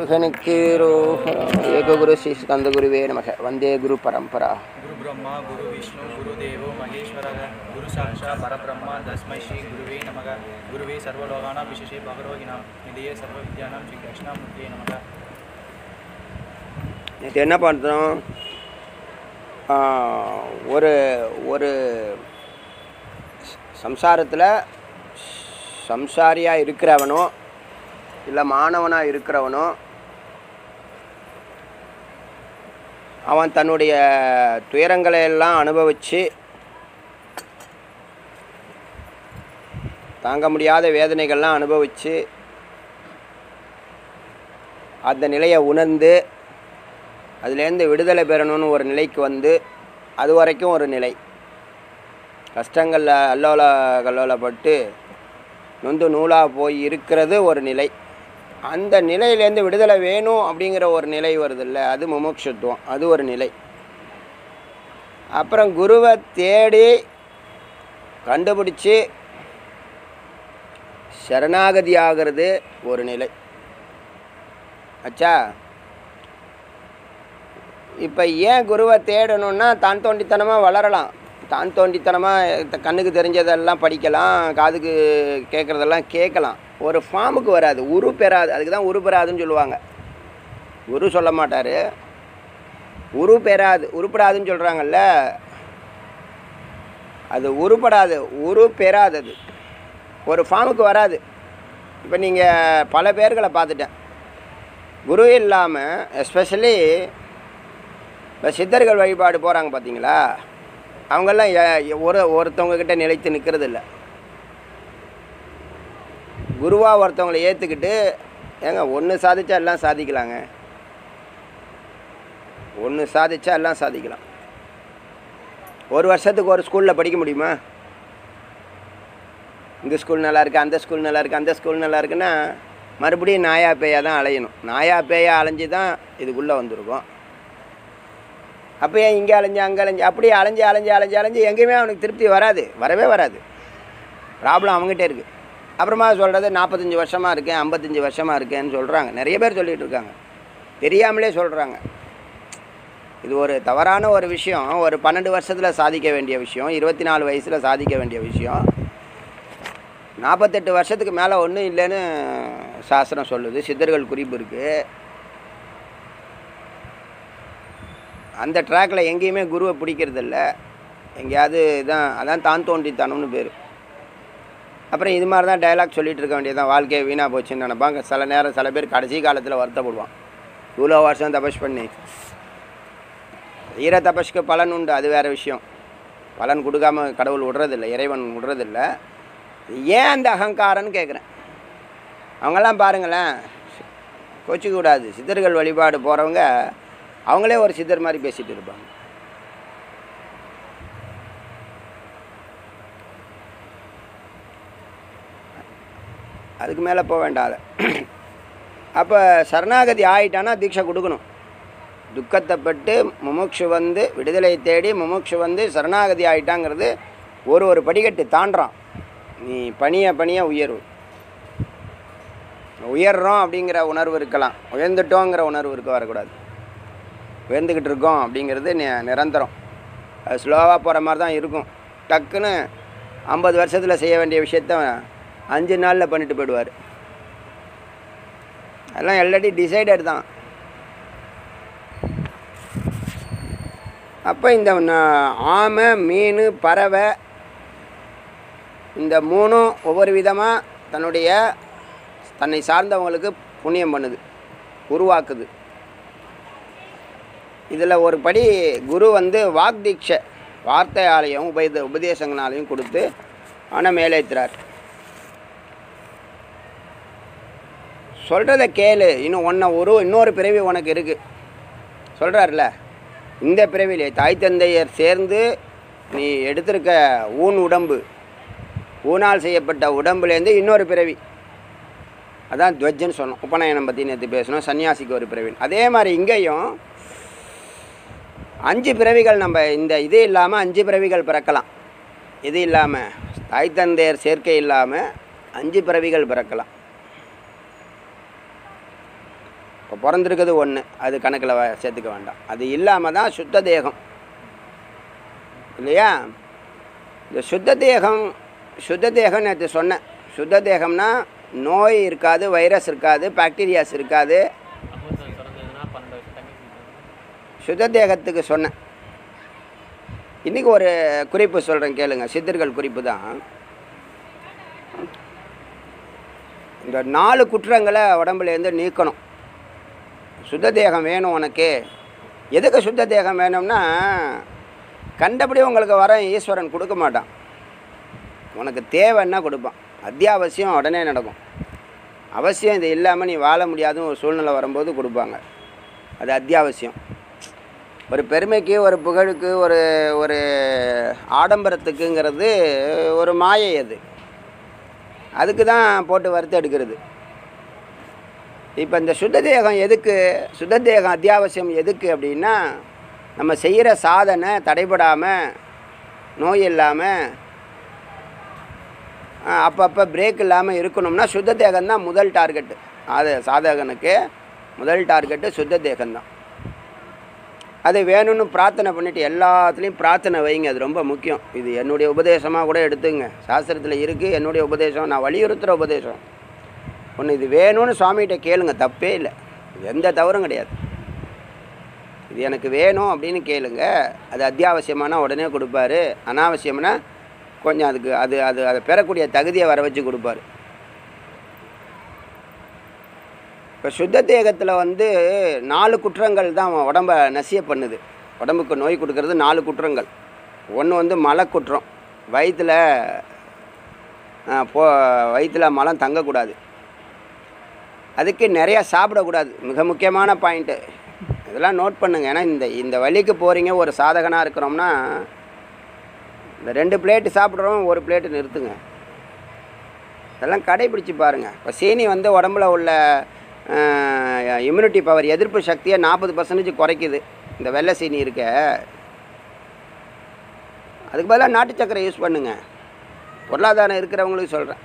सद्गुरुः एकगुरु श्री स्कन्दगुरुवे नमः वन्दे गुरुपरम्परा गुरु ब्रह्मा गुरु विष्णु गुरुदेवो महेश्वरः गुरु साक्षात् परब्रह्म तस्मै श्री गुरुवे नमः गुरुवे सर्वलोकानां विशेषे भगवगिनां निधये सर्वविद्यानां श्री दक्षिणामूर्तिये नमः நேற்று என்ன பார்த்தோம் ஆ, ஒரு ஒரு சம்சாரத்தில் சம்சாரியாக இருக்கிறவனோ இல்லை மாணவனாக இருக்கிறவனோ அவன் தன்னுடைய துயரங்களை எல்லாம் அனுபவித்து தாங்க முடியாத வேதனைகள்லாம் அனுபவித்து அந்த நிலையை உணர்ந்து அதுலேருந்து விடுதலை பெறணும்னு ஒரு நிலைக்கு வந்து அது வரைக்கும் ஒரு நிலை கஷ்டங்களில் அல்லோல கல்லோலப்பட்டு நொந்து நூலாக போய் இருக்கிறது ஒரு நிலை அந்த நிலையிலேருந்து விடுதலை வேணும் அப்படிங்கிற ஒரு நிலை வருதுல்ல அது முமுட்சுத்துவம் அது ஒரு நிலை அப்புறம் குருவை தேடி கண்டுபிடிச்சி சரணாகதி ஆகிறது ஒரு நிலை ஆச்சா இப்போ ஏன் குருவை தேடணும்னா தான் தோண்டித்தனமாக வளரலாம் தான் தோண்டித்தனமாக கண்ணுக்கு தெரிஞ்சதெல்லாம் படிக்கலாம் காதுக்கு கேட்குறதெல்லாம் கேட்கலாம் ஒரு ஃபார்முக்கு வராது உரு பெறாது அதுக்கு தான் உரு பெறாதுன்னு சொல்லுவாங்க குரு சொல்ல மாட்டார் உரு பெறாது உருப்படாதுன்னு சொல்கிறாங்கல்ல அது உருப்படாது உரு பெறாதது ஒரு ஃபார்முக்கு வராது இப்போ நீங்கள் பல பேர்களை பார்த்துட்டேன் குரு இல்லாமல் எஸ்பெஷலி இப்போ சித்தர்கள் வழிபாடு போகிறாங்க பார்த்தீங்களா அவங்கெல்லாம் எ- எ- ஒரு ஒருத்தவங்க கிட்ட நிலைத்து நிற்கிறது இல்லை குருவாக ஒருத்தவங்களை ஏற்றுக்கிட்டு ஏங்க ஒன்று சாதிச்சா எல்லாம் சாதிக்கலாங்க ஒன்று சாதிச்சா எல்லாம் சாதிக்கலாம் ஒரு வருஷத்துக்கு ஒரு ஸ்கூலில் படிக்க முடியுமா இந்த ஸ்கூல் நல்லா இருக்கு அந்த ஸ்கூல் நல்லா இருக்கு அந்த ஸ்கூல் நல்லா இருக்குன்னா மறுபடியும் நாயா பேயா தான் அலையணும் நாயா பேயா அலைஞ்சு தான் இதுக்குள்ளே வந்திருக்கோம் அப்போ ஏன் இங்கே அலைஞ்சு அங்கே அலைஞ்சு அப்படியே அலைஞ்சு அலைஞ்சு அலைஞ்சு அலைஞ்சு எங்கேயுமே அவனுக்கு திருப்தி வராது வரவே வராது ப்ராப்ளம் அவங்ககிட்ட இருக்குது அப்புறமா சொல்கிறது நாற்பத்தஞ்சு வருஷமாக இருக்கேன் ஐம்பத்தஞ்சு வருஷமாக இருக்கேன்னு சொல்கிறாங்க நிறைய பேர் சொல்லிகிட்டு இருக்காங்க தெரியாமலே சொல்கிறாங்க இது ஒரு தவறான ஒரு விஷயம் ஒரு பன்னெண்டு வருஷத்தில் சாதிக்க வேண்டிய விஷயம் இருபத்தி நாலு வயசில் சாதிக்க வேண்டிய விஷயம் நாற்பத்தெட்டு வருஷத்துக்கு மேலே ஒன்றும் இல்லைன்னு சாஸ்திரம் சொல்லுது சித்தர்கள் குறிப்பு இருக்குது அந்த ட்ராக்கில் எங்கேயுமே குருவை பிடிக்கிறதில்ல எங்கேயாவது இதான் அதான் தான் தோண்டித்தனம்னு பேர் அப்புறம் இது மாதிரி தான் டைலாக் சொல்லிட்டு இருக்க வேண்டியதுதான் வாழ்க்கையை வீணாக போச்சுன்னு நினைப்பாங்க சில நேரம் சில பேர் கடைசி காலத்தில் வருத்தப்படுவான் இவ்வளோ வருஷம் தபஸ் பண்ணி ஈர தபஸ்க்கு பலன் உண்டு அது வேறு விஷயம் பலன் கொடுக்காம கடவுள் விடுறதில்ல இறைவன் விடுறதில்ல ஏன் அந்த அகங்காரன்னு கேட்குறேன் அவங்கெல்லாம் பாருங்களேன் கோச்சிக்க கூடாது சித்தர்கள் வழிபாடு போகிறவங்க அவங்களே ஒரு சித்தர் மாதிரி பேசிட்டு இருப்பாங்க அதுக்கு மேலே போக வேண்டாம் அதை அப்போ சரணாகதி ஆயிட்டானா தீட்சை கொடுக்கணும் துக்கத்தை பட்டு முமுட்சு வந்து விடுதலை தேடி முமுட்சு வந்து சரணாகதி ஆயிட்டாங்கிறது ஒரு ஒரு படிக்கட்டு தாண்டுறான் நீ பணிய பணிய உயர்வு உயர்றோம் அப்படிங்கிற உணர்வு இருக்கலாம் உயர்ந்துட்டோங்கிற உணர்வு இருக்க வரக்கூடாது உயர்ந்துக்கிட்டு இருக்கோம் அப்படிங்கிறது நி- நிரந்தரம் அது ஸ்லோவாக போகிற மாதிரி தான் இருக்கும் டக்குன்னு ஐம்பது வருஷத்தில் செய்ய வேண்டிய விஷயத்த அஞ்சு நாளில் பண்ணிட்டு போயிடுவார் அதெல்லாம் ஆல்ரெடி டிசைடட் தான் அப்போ இந்த ந- ஆமை மீன் பறவை இந்த மூணும் ஒவ்வொரு விதமாக தன்னுடைய தன்னை சார்ந்தவங்களுக்கு புண்ணியம் பண்ணுது உருவாக்குது இதில் ஒரு படி குரு வந்து வாக் தீட்சை வார்த்தையாலையும் உபத உபதேசங்களாலையும் கொடுத்து அவனை மேலேத்துறார் சொல்கிறத கேளு இன்னும் ஒன்றை ஒரு இன்னொரு பிறவி உனக்கு இருக்குது சொல்கிறார்ல இந்த பிறவிலே தாய் தந்தையர் சேர்ந்து நீ எடுத்திருக்க ஊன் உடம்பு ஊனால் செய்யப்பட்ட உடம்புலேருந்து இன்னொரு பிறவி அதான் துவஜன்னு சொன்னோம் உபநயனம் பற்றி நேற்று பேசணும் சன்னியாசிக்கு ஒரு பிறவி அதே மாதிரி இங்கேயும் அஞ்சு பிறவிகள் நம்ம இந்த இது இல்லாமல் அஞ்சு பிறவிகள் பிறக்கலாம் இது இல்லாமல் தாய் தந்தையர் சேர்க்கை இல்லாமல் அஞ்சு பிறவிகள் பிறக்கலாம் இப்போ பிறந்திருக்கிறது ஒன்று அது கணக்கில் வ சேர்த்துக்க வேண்டாம் அது இல்லாமல் தான் சுத்த தேகம் இல்லையா இந்த சுத்த தேகம் சுத்த தேகம் நேற்று சொன்னேன் சுத்த தேகம்னா நோய் இருக்காது வைரஸ் இருக்காது பாக்டீரியாஸ் இருக்காது சுத்த தேகத்துக்கு சொன்னேன் இன்றைக்கி ஒரு குறிப்பு சொல்கிறேன் கேளுங்க சித்தர்கள் குறிப்பு தான் இந்த நாலு குற்றங்களை உடம்புலேருந்து நீக்கணும் சுத்த தேகம் வேணும் உனக்கு எதுக்கு சுத்த தேகம் வேணும்னா கண்டபடி உங்களுக்கு வர ஈஸ்வரன் கொடுக்க மாட்டான் உனக்கு தேவைன்னா கொடுப்பான் அத்தியாவசியம் உடனே நடக்கும் அவசியம் இது இல்லாமல் நீ வாழ முடியாதுன்னு ஒரு சூழ்நிலை வரும்போது கொடுப்பாங்க அது அத்தியாவசியம் ஒரு பெருமைக்கு ஒரு புகழுக்கு ஒரு ஒரு ஆடம்பரத்துக்குங்கிறது ஒரு மாயை அது அதுக்கு தான் போட்டு வறுத்து எடுக்கிறது இப்போ இந்த சுத்த தேகம் எதுக்கு சுத்த தேகம் அத்தியாவசியம் எதுக்கு அப்படின்னா நம்ம செய்கிற சாதனை தடைபடாமல் நோய் இல்லாமல் அப்பப்போ பிரேக் இல்லாமல் இருக்கணும்னா சுத்த தேகம் தான் முதல் டார்கெட்டு அது சாதகனுக்கு முதல் டார்கெட்டு சுத்த தேகம்தான் அது வேணும்னு பிரார்த்தனை பண்ணிவிட்டு எல்லாத்துலேயும் பிரார்த்தனை வைங்க அது ரொம்ப முக்கியம் இது என்னுடைய உபதேசமாக கூட எடுத்துங்க சாஸ்திரத்தில் இருக்குது என்னுடைய உபதேசம் நான் வலியுறுத்துகிற உபதேசம் ஒன்று இது வேணும்னு சுவாமிகிட்ட கேளுங்க தப்பே இல்லை இது எந்த தவறும் கிடையாது இது எனக்கு வேணும் அப்படின்னு கேளுங்க அது அத்தியாவசியமான உடனே கொடுப்பாரு அனாவசியம்னா கொஞ்சம் அதுக்கு அது அது அதை பெறக்கூடிய தகுதியை வர வச்சு கொடுப்பாரு இப்போ சுத்த தேகத்தில் வந்து நாலு குற்றங்கள் தான் உடம்பை நசிய பண்ணுது உடம்புக்கு நோய் கொடுக்கறது நாலு குற்றங்கள் ஒன்று வந்து மலக்குற்றம் வயிற்றில் போ வயிற்றில் மலம் தங்கக்கூடாது அதுக்கு நிறையா சாப்பிடக்கூடாது மிக முக்கியமான பாயிண்ட்டு இதெல்லாம் நோட் பண்ணுங்க ஏன்னா இந்த இந்த வழிக்கு போகிறீங்க ஒரு சாதகனாக இருக்கிறோம்னா இந்த ரெண்டு பிளேட்டு சாப்பிட்றோம் ஒரு பிளேட்டு நிறுத்துங்க இதெல்லாம் கடைபிடிச்சு பாருங்கள் இப்போ சீனி வந்து உடம்புல உள்ள இம்யூனிட்டி பவர் எதிர்ப்பு சக்தியை நாற்பது பர்சன்டேஜ் குறைக்குது இந்த வெள்ளை சீனி இருக்க அதுக்கு பதிலாக நாட்டு சக்கரை யூஸ் பண்ணுங்க பொருளாதாரம் இருக்கிறவங்களுக்கு சொல்கிறேன்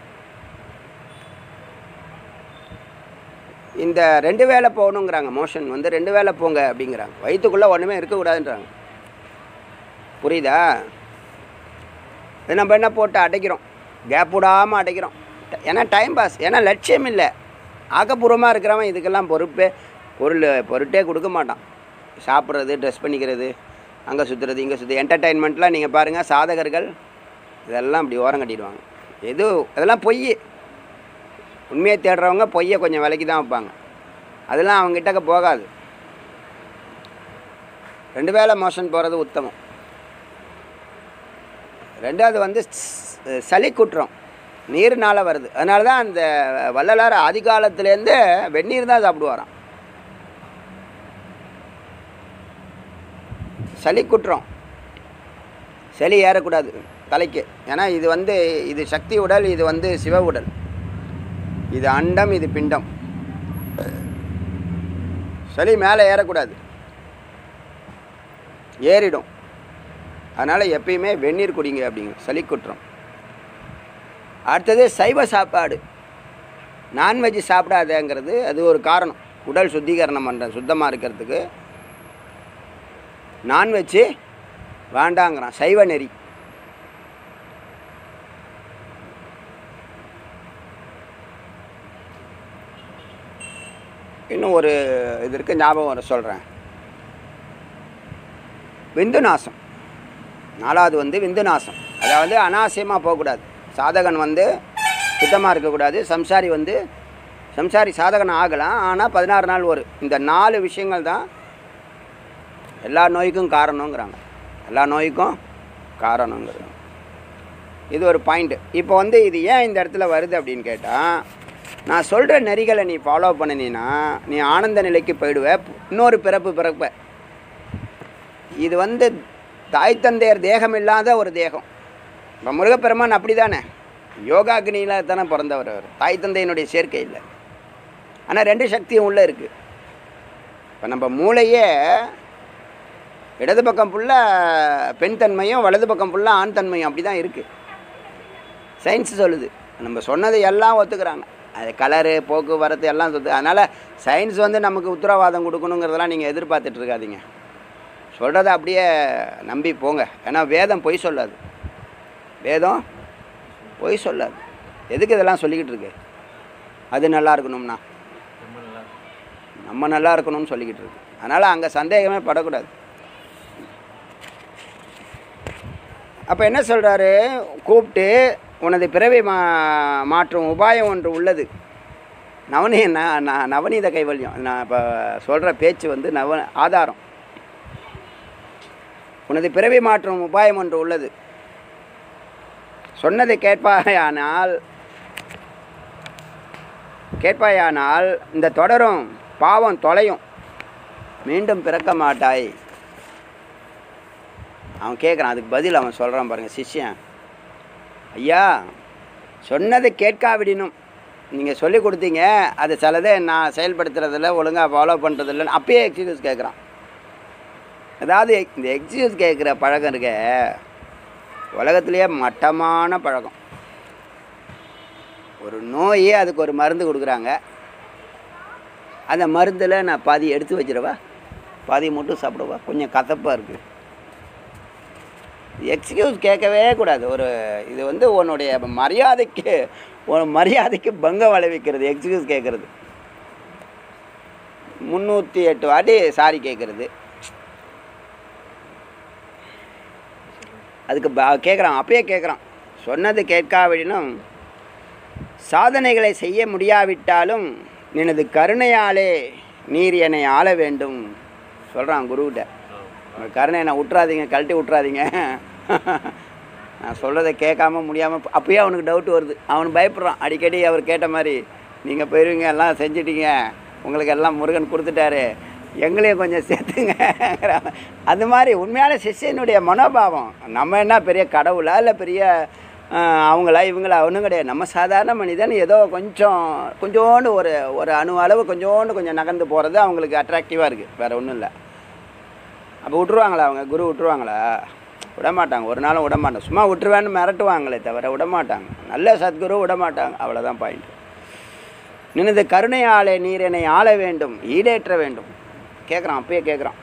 இந்த ரெண்டு வேளை போகணுங்கிறாங்க மோஷன் வந்து ரெண்டு வேளை போங்க அப்படிங்கிறாங்க வயிற்றுக்குள்ளே ஒன்றுமே இருக்கக்கூடாதுன்றாங்க புரியுதா இது நம்ம என்ன போட்டு அடைக்கிறோம் கேப் விடாமல் அடைக்கிறோம் ஏன்னா டைம் பாஸ் ஏன்னா லட்சியம் இல்லை ஆக்கப்பூர்வமாக இருக்கிறவன் இதுக்கெல்லாம் பொறுப்பே பொருள் பொருட்டே கொடுக்க மாட்டான் சாப்பிட்றது ட்ரெஸ் பண்ணிக்கிறது அங்கே சுற்றுறது இங்கே சுற்று என்டர்டைன்மெண்ட்லாம் நீங்கள் பாருங்கள் சாதகர்கள் இதெல்லாம் இப்படி ஓரம் கட்டிடுவாங்க எது அதெல்லாம் பொய் உண்மையை தேடுறவங்க பொய்யை கொஞ்சம் விலைக்கு தான் வைப்பாங்க அதெல்லாம் அவங்ககிட்டக்க போகாது ரெண்டு வேளை மோஷன் போகிறது உத்தமம் ரெண்டாவது வந்து ஸ்- சளி குற்றம் நீர்னால வருது அதனால தான் அந்த வள்ளலார் ஆதி காலத்துலேருந்து வெந்நீர் தான் சாப்பிடுவாராம் சளி குற்றம் சளி ஏறக்கூடாது தலைக்கு ஏன்னா இது வந்து இது சக்தி உடல் இது வந்து சிவ உடல் இது அண்டம் இது பிண்டம் சளி மேலே ஏறக்கூடாது ஏறிடும் அதனால் எப்பயுமே வெந்நீர் குடிங்க அப்படிங்க சளி குற்றம் அடுத்தது சைவ சாப்பாடு நான்வெஜ் சாப்பிடாதேங்கிறது அது ஒரு காரணம் உடல் சுத்திகரணம் பண்ணுற சுத்தமாக இருக்கிறதுக்கு நான்வெஜ்ஜு வேண்டாங்கிறான் சைவ நெறி இன்னும் ஒரு இது இருக்கு ஞாபகம் வர சொல்கிறேன் விந்து நாசம் நாலாவது வந்து விந்து நாசம் அதாவது அனாவசியமாக போகக்கூடாது சாதகன் வந்து சுத்தமாக இருக்கக்கூடாது சம்சாரி வந்து சம்சாரி சாதகன் ஆகலாம் ஆனால் பதினாறு நாள் ஒரு இந்த நாலு விஷயங்கள் தான் எல்லா நோய்க்கும் காரணங்கிறாங்க எல்லா நோய்க்கும் காரணங்கிறாங்க இது ஒரு பாயிண்ட்டு இப்போ வந்து இது ஏன் இந்த இடத்துல வருது அப்படின்னு கேட்டால் நான் சொல்கிற நெறிகளை நீ ஃபாலோ பண்ணினீன்னா நீ ஆனந்த நிலைக்கு போயிடுவ இன்னொரு பிறப்பு பிறப்ப இது வந்து தாய் தந்தையர் தேகம் இல்லாத ஒரு தேகம் இப்போ முருகப்பெருமான் அப்படி தானே யோகாக்னியில் தானே பிறந்தவர் அவர் தாய் தந்தையினுடைய சேர்க்கை இல்லை ஆனால் ரெண்டு சக்தியும் உள்ளே இருக்குது இப்போ நம்ம மூளையே இடது பக்கம் ஃபுல்லாக பெண் தன்மையும் வலது பக்கம் ஃபுல்லாக ஆண் தன்மையும் அப்படி தான் இருக்குது சயின்ஸ் சொல்லுது நம்ம சொன்னதை எல்லாம் ஒத்துக்கிறாங்க அது கலரு போக்குவரத்து எல்லாம் சுத்து அதனால் சயின்ஸ் வந்து நமக்கு உத்தரவாதம் கொடுக்கணுங்கிறதெல்லாம் நீங்கள் எதிர்பார்த்துட்டு இருக்காதீங்க சொல்கிறத அப்படியே நம்பி போங்க ஏன்னா வேதம் பொய் சொல்லாது வேதம் பொய் சொல்லாது எதுக்கு இதெல்லாம் சொல்லிக்கிட்டு இருக்கு அது நல்லா இருக்கணும்னா நம்ம நல்லா இருக்கணும்னு சொல்லிக்கிட்டு இருக்கு அதனால் அங்கே சந்தேகமே படக்கூடாது அப்போ என்ன சொல்கிறாரு கூப்பிட்டு உனது பிறவி மா மாற்றும் உபாயம் ஒன்று உள்ளது நவனி ந- ந- நவநீத கைவல்யம் நான் இப்போ சொல்கிற பேச்சு வந்து நவ ஆதாரம் உனது பிறவி மாற்றும் உபாயம் ஒன்று உள்ளது சொன்னதை கேட்பாயானால் கேட்பாயானால் இந்த தொடரும் பாவம் தொலையும் மீண்டும் பிறக்க மாட்டாய் அவன் கேட்குறான் அதுக்கு பதில் அவன் சொல்கிறான் பாருங்கள் சிஷ்யன் ஐயா சொன்னதை கேட்காவிடினும் நீங்கள் சொல்லி கொடுத்தீங்க அது சிலதை நான் செயல்படுத்துறதில்ல ஒழுங்காக ஃபாலோ பண்ணுறதில்லன்னு அப்பயே எக்ஸ்கியூஸ் கேட்குறான் அதாவது இந்த எக்ஸ்கியூஸ் கேட்குற பழக்கம் இருக்க உலகத்திலேயே மட்டமான பழக்கம் ஒரு நோயே அதுக்கு ஒரு மருந்து கொடுக்குறாங்க அந்த மருந்தில் நான் பாதி எடுத்து வச்சிடவா பாதி மட்டும் சாப்பிடவா கொஞ்சம் கசப்பாக இருக்குது எக்ஸ்கியூஸ் கேட்கவே கூடாது ஒரு இது வந்து உன்னுடைய மரியாதைக்கு உன் மரியாதைக்கு பங்கம் விளைவிக்கிறது எக்ஸ்கியூஸ் கேட்குறது முந்நூற்றி எட்டு வாட்டி சாரி கேட்குறது அதுக்கு கேட்குறான் அப்பயே கேட்குறான் சொன்னது கேட்காவிடனும் சாதனைகளை செய்ய முடியாவிட்டாலும் நினது கருணையாலே நீர் என்னை ஆள வேண்டும் சொல்கிறான் குருக்கிட்ட உங்க கருணை என்னை விட்றாதீங்க கழட்டி விட்றாதீங்க நான் சொல்கிறத கேட்காம முடியாமல் அப்பயே அவனுக்கு டவுட் வருது அவன் பயப்படுறான் அடிக்கடி அவர் கேட்ட மாதிரி நீங்கள் போயிருவீங்க எல்லாம் செஞ்சிட்டீங்க உங்களுக்கு எல்லாம் முருகன் கொடுத்துட்டாரு எங்களையும் கொஞ்சம் சேர்த்துங்க அது மாதிரி உண்மையான சிஷ்யனுடைய மனோபாவம் நம்ம என்ன பெரிய கடவுளா இல்லை பெரிய ஆஹ், அவங்களா இவங்களா ஒன்றும் கிடையாது நம்ம சாதாரண மனிதன் ஏதோ கொஞ்சம் கொஞ்சோண்டு ஒரு ஒரு அணு அளவு கொஞ்சோண்டு கொஞ்சம் நகர்ந்து போகிறது அவங்களுக்கு அட்ராக்டிவாக இருக்குது வேறு ஒன்றும் இல்லை அப்போ விட்ருவாங்களா அவங்க குரு விட்ருவாங்களா விடமாட்டாங்க ஒரு நாளும் விடமாட்டாங்க சும்மா விட்டுருவேன்னு மிரட்டுவாங்களே தவிர விடமாட்டாங்க நல்ல சத்குரு விடமாட்டாங்க அவ்வளோதான் பாயிண்ட் நினது கருணையாலே நீர் என்னை ஆள வேண்டும் ஈடேற்ற வேண்டும் கேட்குறான் அப்பயே கேட்குறான்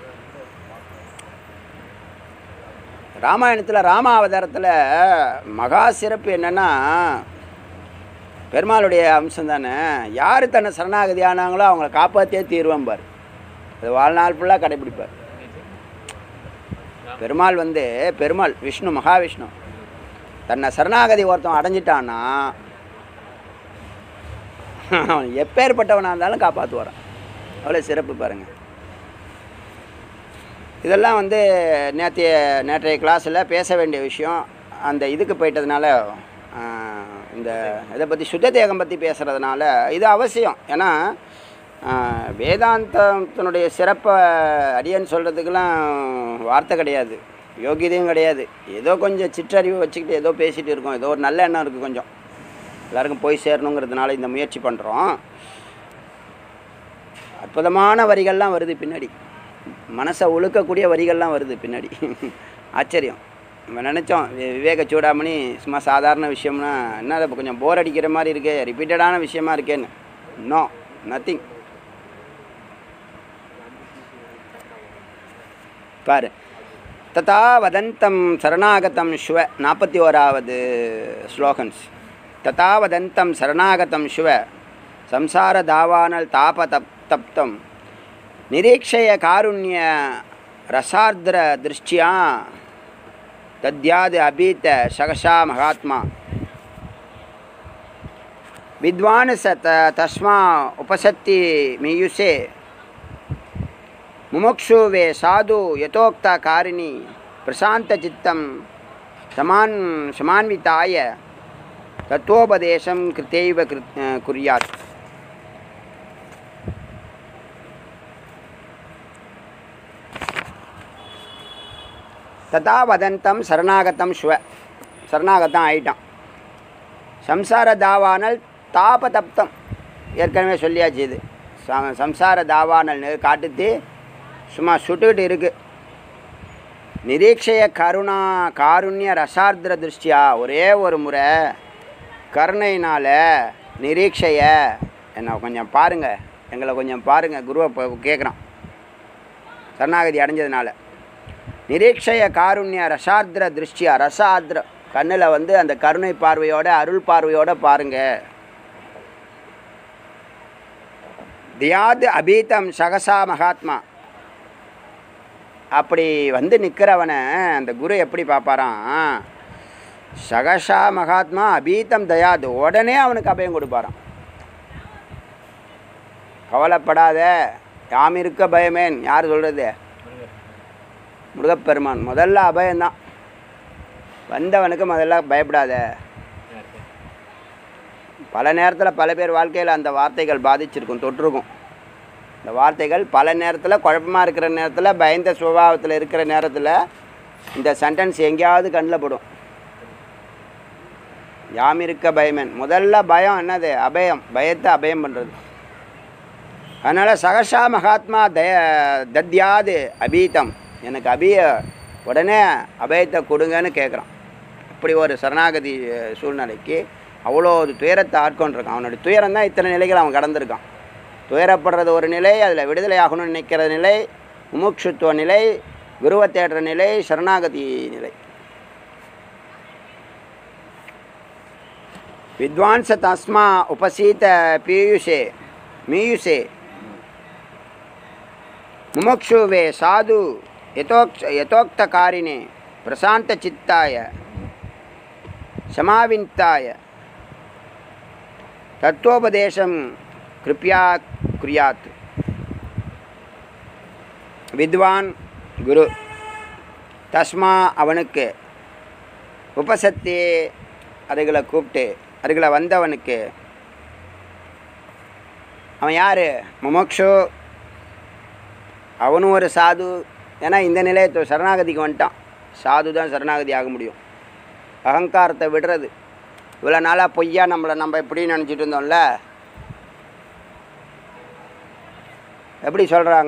ராமாயணத்தில் ராமாவதாரத்தில் மகா சிறப்பு என்னென்னா பெருமாளுடைய அம்சம் தானே யார் தன்னை சரணாகதி ஆனாங்களோ அவங்கள காப்பாற்றியே தீர்வேன் பார் அது வாழ்நாள் ஃபுல்லாக கடைபிடிப்பார் பெருமாள் வந்து பெருமாள் விஷ்ணு மகாவிஷ்ணு தன்னை சரணாகதி ஒருத்தன் அடைஞ்சிட்டான்னா அவன் எப்பேற்பட்டவனாக இருந்தாலும் காப்பாற்று வரான் அவ்வளோ சிறப்பு பாருங்கள் இதெல்லாம் வந்து நேற்றைய நேற்றைய கிளாஸில் பேச வேண்டிய விஷயம் அந்த இதுக்கு போயிட்டதுனால ஆஹ், இந்த இதை பற்றி சுத்த தேகம் பற்றி பேசுகிறதுனால இது அவசியம் ஏன்னா ஆஹ், வேதாந்தத்தினுடைய சிறப்பை அடியன்னு சொல்கிறதுக்கெல்லாம் வார்த்தை கிடையாது யோகியதையும் கிடையாது ஏதோ கொஞ்சம் சிற்றறிவு வச்சுக்கிட்டு ஏதோ பேசிகிட்டு இருக்கோம் ஏதோ ஒரு நல்ல எண்ணம் இருக்குது கொஞ்சம் எல்லாருக்கும் போய் சேரணுங்கிறதுனால இந்த முயற்சி பண்ணுறோம் அற்புதமான வரிகள்லாம் வருது பின்னாடி மனசை உழுக்கக்கூடிய வரிகள்லாம் வருது பின்னாடி ஆச்சரியம் நம்ம நினச்சோம் வி- விவேக சூடாமணி சும்மா சாதாரண விஷயம்னா என்ன அது இப்ப கொஞ்சம் போர் அடிக்கிற மாதிரி இருக்கே ரிப்பீட்டடான விஷயமா இருக்கேன்னு நோ நத்திங் பாரு ததா வதந்தம் சரணாகதம் ஸ்வ நாற்பத்தி ஓராவது ஸ்லோகன்ஸ் ததா வதந்தம் சரணாகதம் ஸ்வ சம்சார தாவானல் தாப தப் தப்தம் நிரீட்சய காருண்ய ரசார்திர திருஷ்டியா தத்யாது அபீத்த சகசா மகாத்மா வித்வான் ச த தஸ்மா உபசத்தி மீயுஷே முமுक्षुवे साधु यथोक्ता कारिणी प्रशान्तचित्तं समान् समान्विताय तत्त्वोपदेशं कृत्यैव कृ कुर्यात् ததா வதந்தம் சரணாகதம் ஸ்வ சரணாகதம் ஆயிட்டான் சம்சார தாவானல் தாப தப்தம் ஏற்கனவே சொல்லியாச்சு இது ச- சம்சார தாவானல் காட்டுத்து சும்மா சுட்டுக்கிட்டு இருக்கு நிரீட்சய கருணா காருண்ய ரசார்திர திருஷ்டியா ஒரே ஒரு முறை கருணையினால் நிரீட்சைய என்ன கொஞ்சம் பாருங்கள் எங்களை கொஞ்சம் பாருங்கள் குருவை இப்போ கேட்குறான் சரணாகதி அடைஞ்சதுனால நிரீட்சய காருண்ய ரசார்திர திருஷ்டியா ரசார்திர கண்ணில் வந்து அந்த கருணை பார்வையோட அருள் பார்வையோட பாருங்க தியாது அபீதம் சகசா மகாத்மா அப்படி வந்து நிற்கிறவனை அந்த குரு எப்படி பார்ப்பாராம் சகசா மகாத்மா அபீதம் தயாது உடனே அவனுக்கு அபயம் கொடுப்பாராம் கவலைப்படாத யாம் இருக்க பயமேன் யார் சொல்கிறது முருகப்பெருமான் முதல்ல அபயம்தான் வந்தவனுக்கு முதல்ல பயப்படாத பல நேரத்தில் பல பேர் வாழ்க்கையில் அந்த வார்த்தைகள் பாதிச்சிருக்கும் தொட்டிருக்கும் இந்த வார்த்தைகள் பல நேரத்தில் குழப்பமாக இருக்கிற நேரத்தில் பயந்த சுபாவத்தில் இருக்கிற நேரத்தில் இந்த சென்டென்ஸ் எங்கேயாவது கண்ணில் படும் யாம் இருக்க பயமேன் முதல்ல பயம் என்னது அபயம் பயத்தை அபயம் பண்ணுறது அதனால் சகசா மகாத்மா தய தத்யாது அபீதம் எனக்கு அபிய உடனே அபயத்தை கொடுங்கன்னு கேட்குறான் அப்படி ஒரு சரணாகதி அஹ், சூழ்நிலைக்கு அவ்வளோ ஒரு துயரத்தை ஆட்கொண்டிருக்கான் அவனுடைய துயரம் தான் இத்தனை நிலைகள் அவன் கடந்திருக்கான் துயரப்படுறது ஒரு நிலை அதில் விடுதலை ஆகணும்னு நினைக்கிற நிலை முமுட்சுத்துவ நிலை குருவை தேடுற நிலை சரணாகதி நிலை வித்வான்ச தஸ்மா உபசீத பீயுஷே மீயுஷே முமுक्षुवे साधु यथोक् यथोक्तकारिणे प्रशान्तचित्ताय समाविन्ताय தத்துவோபதேசம் கிருப்பியா குரியாத் வித்வான் குரு தஸ்மா அவனுக்கு உபசத்தி அதுகளை கூப்பிட்டு அதுகளை வந்தவனுக்கு அவன் யார் முமோக்ஷு அவனும் ஒரு சாது ஏன்னா இந்த நிலையத்தை சரணாகதிக்கு வந்துட்டான் சாது தான் சரணாகதி ஆக முடியும் அகங்காரத்தை விடுறது இவ்வளோ நாளாக பொய்யா நம்மளை நம்ம எப்படி நினச்சிட்டு இருந்தோம்ல எப்படி சொல்கிறாங்க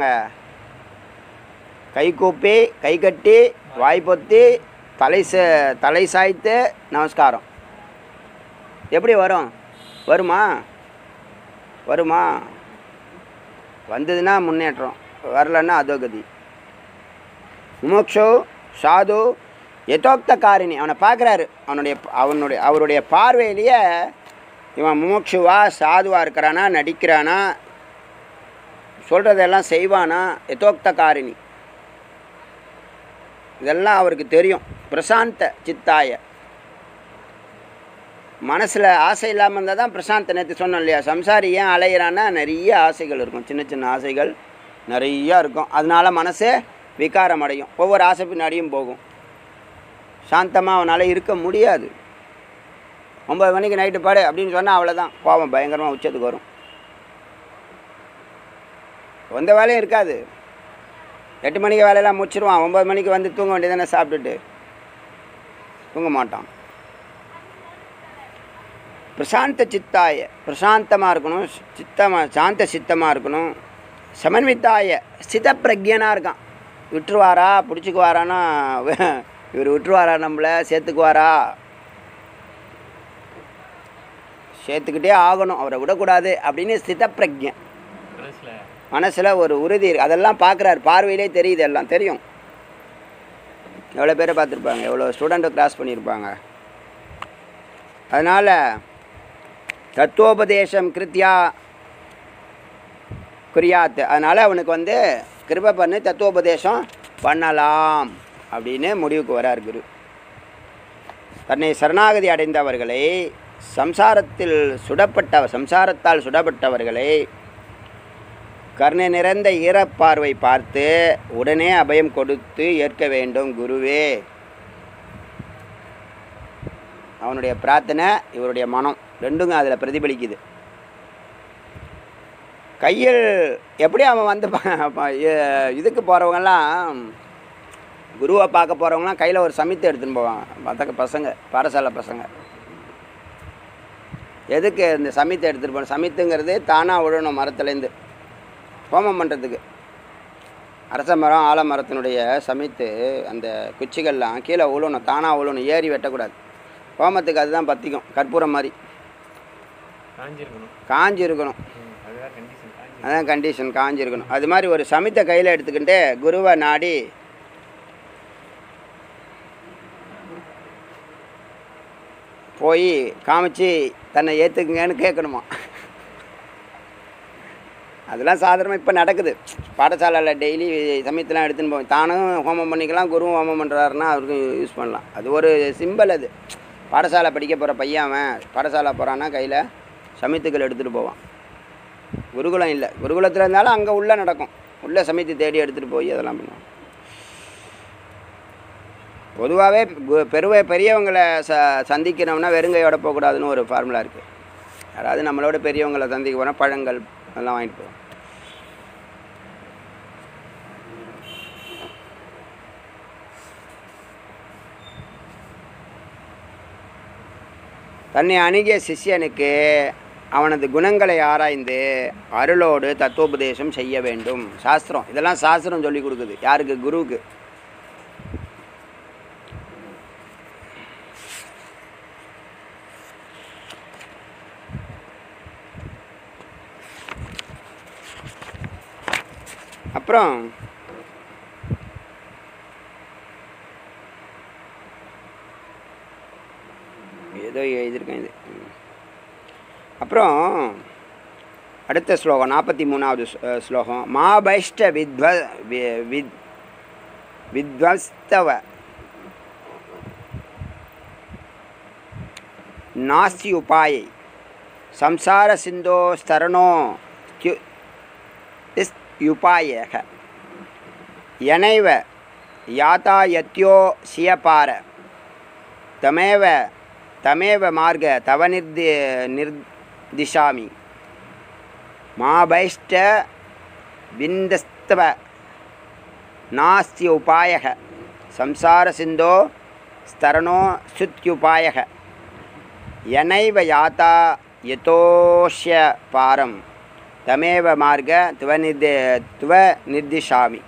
கை கூப்பி கை கட்டி வாய் பொத்தி தலை ச தலை சாய்த்து நமஸ்காரம் எப்படி வரும் வருமா வருமா வந்ததுன்னா முன்னேற்றம் வரலன்னா அதோகதி முமுக்ஷு சாது யதோக்த காரிணி அவனை பார்க்குறாரு அவனுடைய அவனுடைய அவருடைய பார்வையிலேயே இவன் முமுக்ஷுவா சாதுவா இருக்கிறானா நடிக்கிறானா சொல்கிறதெல்லாம் செய்வானா யதோக்த காரிணி இதெல்லாம் அவருக்கு தெரியும் பிரசாந்த சித்தாய மனசில் ஆசை இல்லாமல் இருந்தால் தான் பிரசாந்த் நேற்று சொன்னோம் இல்லையா சம்சாரி ஏன் அலையிறான்னா நிறைய ஆசைகள் இருக்கும் சின்ன சின்ன ஆசைகள் நிறையா இருக்கும் அதனால மனசு விகாரம் அடையும் ஒவ்வொரு ஆசை பின்னாடியும் போகும் சாந்தமாக அவனால் இருக்க முடியாது ஒம்பது மணிக்கு நைட்டு பாடு அப்படின்னு சொன்னால் அவ்வளோதான் கோபம் பயங்கரமாக உச்சத்துக்கு வரும் எந்த வேலையும் இருக்காது எட்டு மணிக்கு வேலையெல்லாம் முடிச்சிருவான் ஒம்பது மணிக்கு வந்து தூங்க வேண்டியதானே சாப்பிட்டுட்டு தூங்க மாட்டான் பிரசாந்த சித்தாய பிரசாந்தமாக இருக்கணும் சித்தமாக சாந்த சித்தமாக இருக்கணும் சமன்வித்தாய ஸ்தித பிரக்யனாக இருக்கான் விட்டுருவாரா பிடிச்சிக்குவாரான்னா இவர் விட்டுருவாரா நம்மளை சேர்த்துக்குவாரா சேர்த்துக்கிட்டே ஆகணும் அவரை விடக்கூடாது அப்படின்னு ஸ்தித பிரக்ஞன் மனசில் ஒரு உறுதி இருக்கு அதெல்லாம் பார்க்குறாரு பார்வையிலே தெரியுது எல்லாம் தெரியும் எவ்வளோ பேரை பார்த்துருப்பாங்க எவ்வளோ ஸ்டூடெண்ட்டை கிராஸ் பண்ணியிருப்பாங்க அதனால் தத்துவோபதேசம் கிருத்தியா குறியாத் அதனால் அவனுக்கு வந்து கிருபை பண்ணி தத்துவோபதேசம் பண்ணலாம் அப்படின்னு முடிவுக்கு வரார் குரு தன்னை சரணாகதி அடைந்தவர்களை சம்சாரத்தில் சுடப்பட்ட சம்சாரத்தால் சுடப்பட்டவர்களை கருணை நிறைந்த ஈரப்பார்வை பார்த்து உடனே அபயம் கொடுத்து ஏற்க வேண்டும் குருவே அவனுடைய பிரார்த்தனை இவருடைய மனம் ரெண்டுங்க அதில் பிரதிபலிக்குது கையில் எப்படி அவன் வந்து ப- ப- எ- இதுக்கு போகிறவங்கெல்லாம் குருவை பார்க்க போகிறவங்களாம் கையில் ஒரு சமித்தை எடுத்துன்னு போவாங்க மற்ற பசங்க பாடசாலை பசங்க எதுக்கு இந்த சமித்தை எடுத்துகிட்டு போகணும் சமித்துங்கிறது தானாக விழணும் மரத்துலேருந்து ஹோமம் பண்ணுறதுக்கு அரச மரம் ஆலமரத்தினுடைய சமித்து அந்த குச்சிகள்லாம் கீழே விழணும் தானாக விழணும் ஏறி வெட்டக்கூடாது ஹோமத்துக்கு அதுதான் பற்றிக்கும் கற்பூரம் மாதிரி காஞ்சிருக்கணும் காஞ்சி இருக்கணும் ம், அதுதான் கண்டிஷன் காஞ்சி அதான் கண்டிஷன் காஞ்சி இருக்கணும் அது மாதிரி ஒரு சமித்தை கையில் எடுத்துக்கிட்டு குருவை நாடி போய் காமிச்சு தன்னை ஏற்றுக்குங்கன்னு கேட்கணுமா அதெல்லாம் சாதாரணமாக இப்போ நடக்குது பாடசாலையில் டெய்லி சமயத்தெலாம் எடுத்துன்னு போய் தானும் ஹோமம் பண்ணிக்கலாம் குருவும் ஹோமம் பண்ணுறாருன்னா அவருக்கும் யூஸ் பண்ணலாம் அது ஒரு சிம்பிள் அது பாடசாலை படிக்க போகிற பையன் அவன் பாடசாலை போகிறான்னா கையில் சமயத்துக்கள் எடுத்துகிட்டு போவான் குருகுலம் இல்லை குருகுலத்தில் இருந்தாலும் அங்கே உள்ளே நடக்கும் உள்ளே சமைத்து தேடி எடுத்துகிட்டு போய் அதெல்லாம் பண்ணுவாங்க பொதுவாகவே பெருவை பெரியவங்களை ச சந்திக்கணும்னா வெறுங்கையோட போகக்கூடாதுன்னு ஒரு ஃபார்முலா இருக்குது யாராவது நம்மளோட பெரியவங்களை சந்திக்க போனால் பழங்கள் அதெல்லாம் வாங்கிட்டு போவோம் தன்னை அணுகிய சிஷ்யனுக்கு அவனது குணங்களை ஆராய்ந்து அருளோடு தத்துவோபதேசம் செய்ய வேண்டும் சாஸ்திரம் இதெல்லாம் சாஸ்திரம் சொல்லி கொடுக்குது யாருக்கு குருவுக்கு அப்புறம் ஏதோ எழுதியிருக்கேன் இது ம். அப்புறம் அடுத்த ஸ்லோகம் நாற்பத்தி மூணாவது ஸ்லோ- ஸ்லோகம் மாபைஷ்ட வித்வ வி- வித் வித்வஸ்தவ நாஸ்தி உபாயை சம்சார சிந்தோ ஸ்தரணோ த்யு- இஸ்யுபாயக யனைவ யாத்தாயத்யோ சியபார தமேவ தமேவ மார்க தவ நிர்தி நிர்திஷாமி மாபைஷ்ட விந்தஸ்தவ நாஸ்தி உபாயக சம்சார சிந்தோ ஸ்தரணோ சுத்யுபாயக யனைவ யாத்தா யதோஷ்ய பாரம் தமேவ மார்க துவ நிர்தே துவ நிர்திஷாமி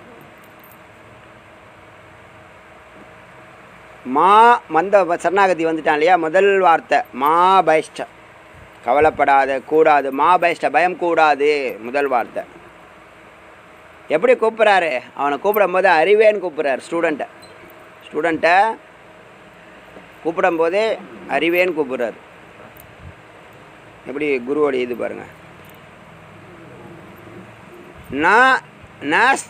மா மந்த சரணாகதி வந்துட்டான் இல்லையா முதல் வார்த்தை மா பைஷ்ட கவலைப்படாத கூடாது மா பைஷ்ட பயம் கூடாது முதல் வார்த்தை எப்படி கூப்பிட்றாரு அவனை கூப்பிடும்போது அறிவேன்னு கூப்பிட்றாரு ஸ்டூடெண்ட்டை ஸ்டூடெண்ட்டை கூப்பிடும்போதே அறிவேன்னு கூப்பிட்றாரு எப்படி குருவோட இது பாருங்க நான் நான்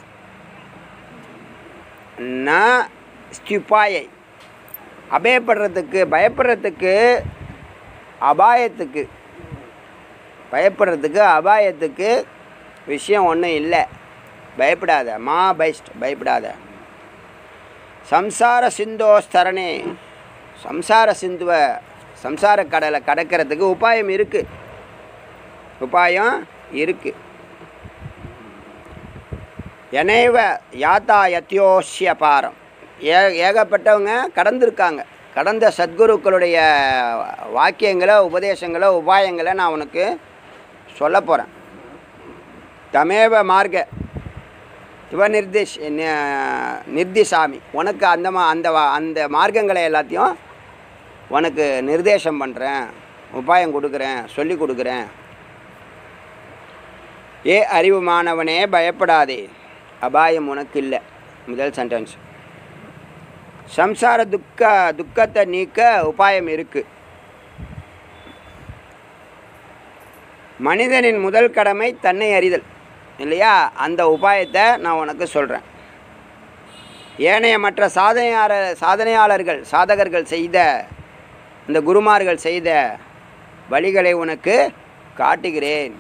நான் ஸ்டிப்பாயை அபயப்படுறதுக்கு பயப்படுறதுக்கு அபாயத்துக்கு பயப்படுறதுக்கு அபாயத்துக்கு விஷயம் ஒன்றும் இல்லை பயப்படாத மா பைஸ்ட் பயப்படாத சம்சார சிந்தோஸ்தரணே சம்சார சிந்துவ சம்சார கடலை கடக்கிறதுக்கு உபாயம் இருக்குது உபாயம் இருக்குது எனைவ யாத்தா யத்யோஷ்ய பாரம் ஏ ஏகப்பட்டவங்க கடந்திருக்காங்க கடந்த சத்குருக்களுடைய வாக்கியங்களை உபதேசங்களை உபாயங்களை நான் உனக்கு சொல்ல போகிறேன் தமேவ மார்க்க சிவ நிர்திஷ் நி- நிர்திசாமி உனக்கு அந்த மா அந்த வா- அந்த மார்க்கங்களை எல்லாத்தையும் உனக்கு நிர்தேசம் பண்ணுறேன் உபாயம் கொடுக்குறேன் சொல்லி கொடுக்குறேன் ஏ அறிவு மாணவனே பயப்படாதே அபாயம் உனக்கு இல்லை முதல் சென்டென்ஸ் சம்சார துக்க துக்கத்தை நீக்க உபாயம் இருக்குது மனிதனின் முதல் கடமை தன்னை அறிதல் இல்லையா அந்த உபாயத்தை நான் உனக்கு சொல்கிறேன் ஏனைய மற்ற சாதனையாளர் சாதனையாளர்கள் சாதகர்கள் செய்த இந்த குருமார்கள் செய்த வழிகளை உனக்கு காட்டுகிறேன்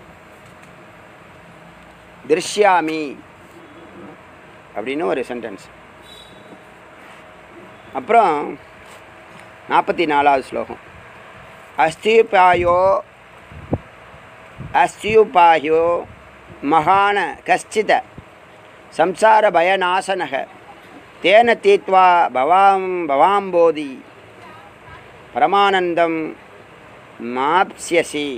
திருஷ்யாமி அப்படின்னு ஒரு சென்டென்ஸ் அப்புறம் நாற்பத்தி நாலாவது ஸ்லோகம் அஸ்திபாயோ அஸ்தியுபாயோ மகான கஷ்டித சம்சார பயநாசனக தேன தீத்வா பவாம் பவாம்போதி பரமானந்தம் மாப்ஸ்யசி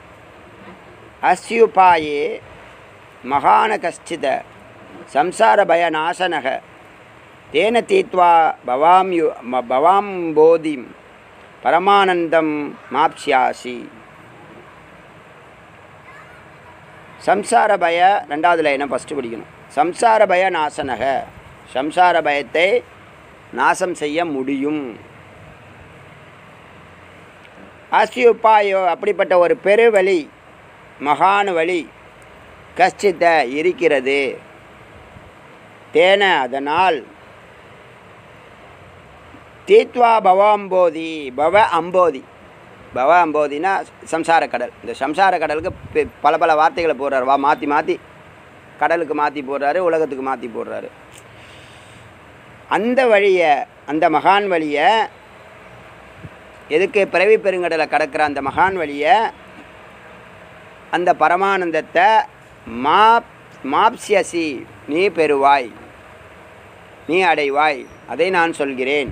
அஸ்யுபாயே மகான கஷ்டித சம்சார பயநாசனக தேன தீத்வா பவாம் யு ம- பவாம்போதிம் பரமானந்தம் மாப்ஸ்யாசி சம்சார பய ரெண்டாவது லைனை ஃபஸ்ட்டு படிக்கணும் சம்சார பய நாசனக சம்சார பயத்தை நாசம் செய்ய முடியும் ஆஸ்தியுப்பாயோ அப்படிப்பட்ட ஒரு பெருவழி மகான் வழி கஷ்டித்த இருக்கிறது தேன அதனால் தீத்வா பவாம்போதி பவ அம்போதி பவ அம்போதினா சம்சார கடல் இந்த சம்சார கடலுக்கு பெ- பல பல வார்த்தைகளை போடுறாரு வா மாற்றி மாற்றி கடலுக்கு மாற்றி போடுறாரு உலகத்துக்கு மாற்றி போடுறாரு அந்த வழியை அந்த மகான் வழியை எதுக்கு பிறவி பெருங்கடலை கடக்கிற அந்த மகான் வழியை அந்த பரமானந்தத்தை மாப் மாப்சியசி நீ பெறுவாய் நீ அடைவாய் அதை நான் சொல்கிறேன்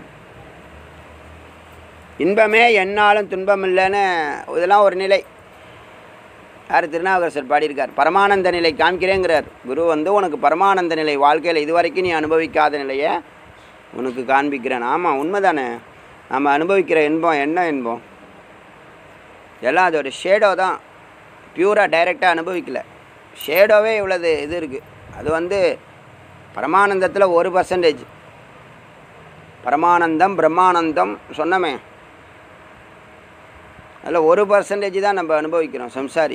இன்பமே என்னாலும் துன்பமில்லைன்னு இதெல்லாம் ஒரு நிலை யார் திருநாவுக்கரசர் பாடியிருக்கார் பரமானந்த நிலை காமிக்கிறேங்கிறார் குரு வந்து உனக்கு பரமானந்த நிலை வாழ்க்கையில் இதுவரைக்கும் நீ அனுபவிக்காத நிலையை உனக்கு காண்பிக்கிறேன் ஆமாம் உண்மைதானே நம்ம அனுபவிக்கிற இன்பம் என்ன இன்பம் எல்லாம் அதோட ஷேடோ தான் பியூராக டைரெக்டாக அனுபவிக்கல ஷேடோவே இவ்வளவு இது இருக்குது அது வந்து பரமானந்தத்தில் ஒரு பர்சன்டேஜ் பரமானந்தம் பிரம்மானந்தம் சொன்னமே அதில் ஒரு பர்சன்டேஜ் தான் நம்ம அனுபவிக்கிறோம் சம்சாரி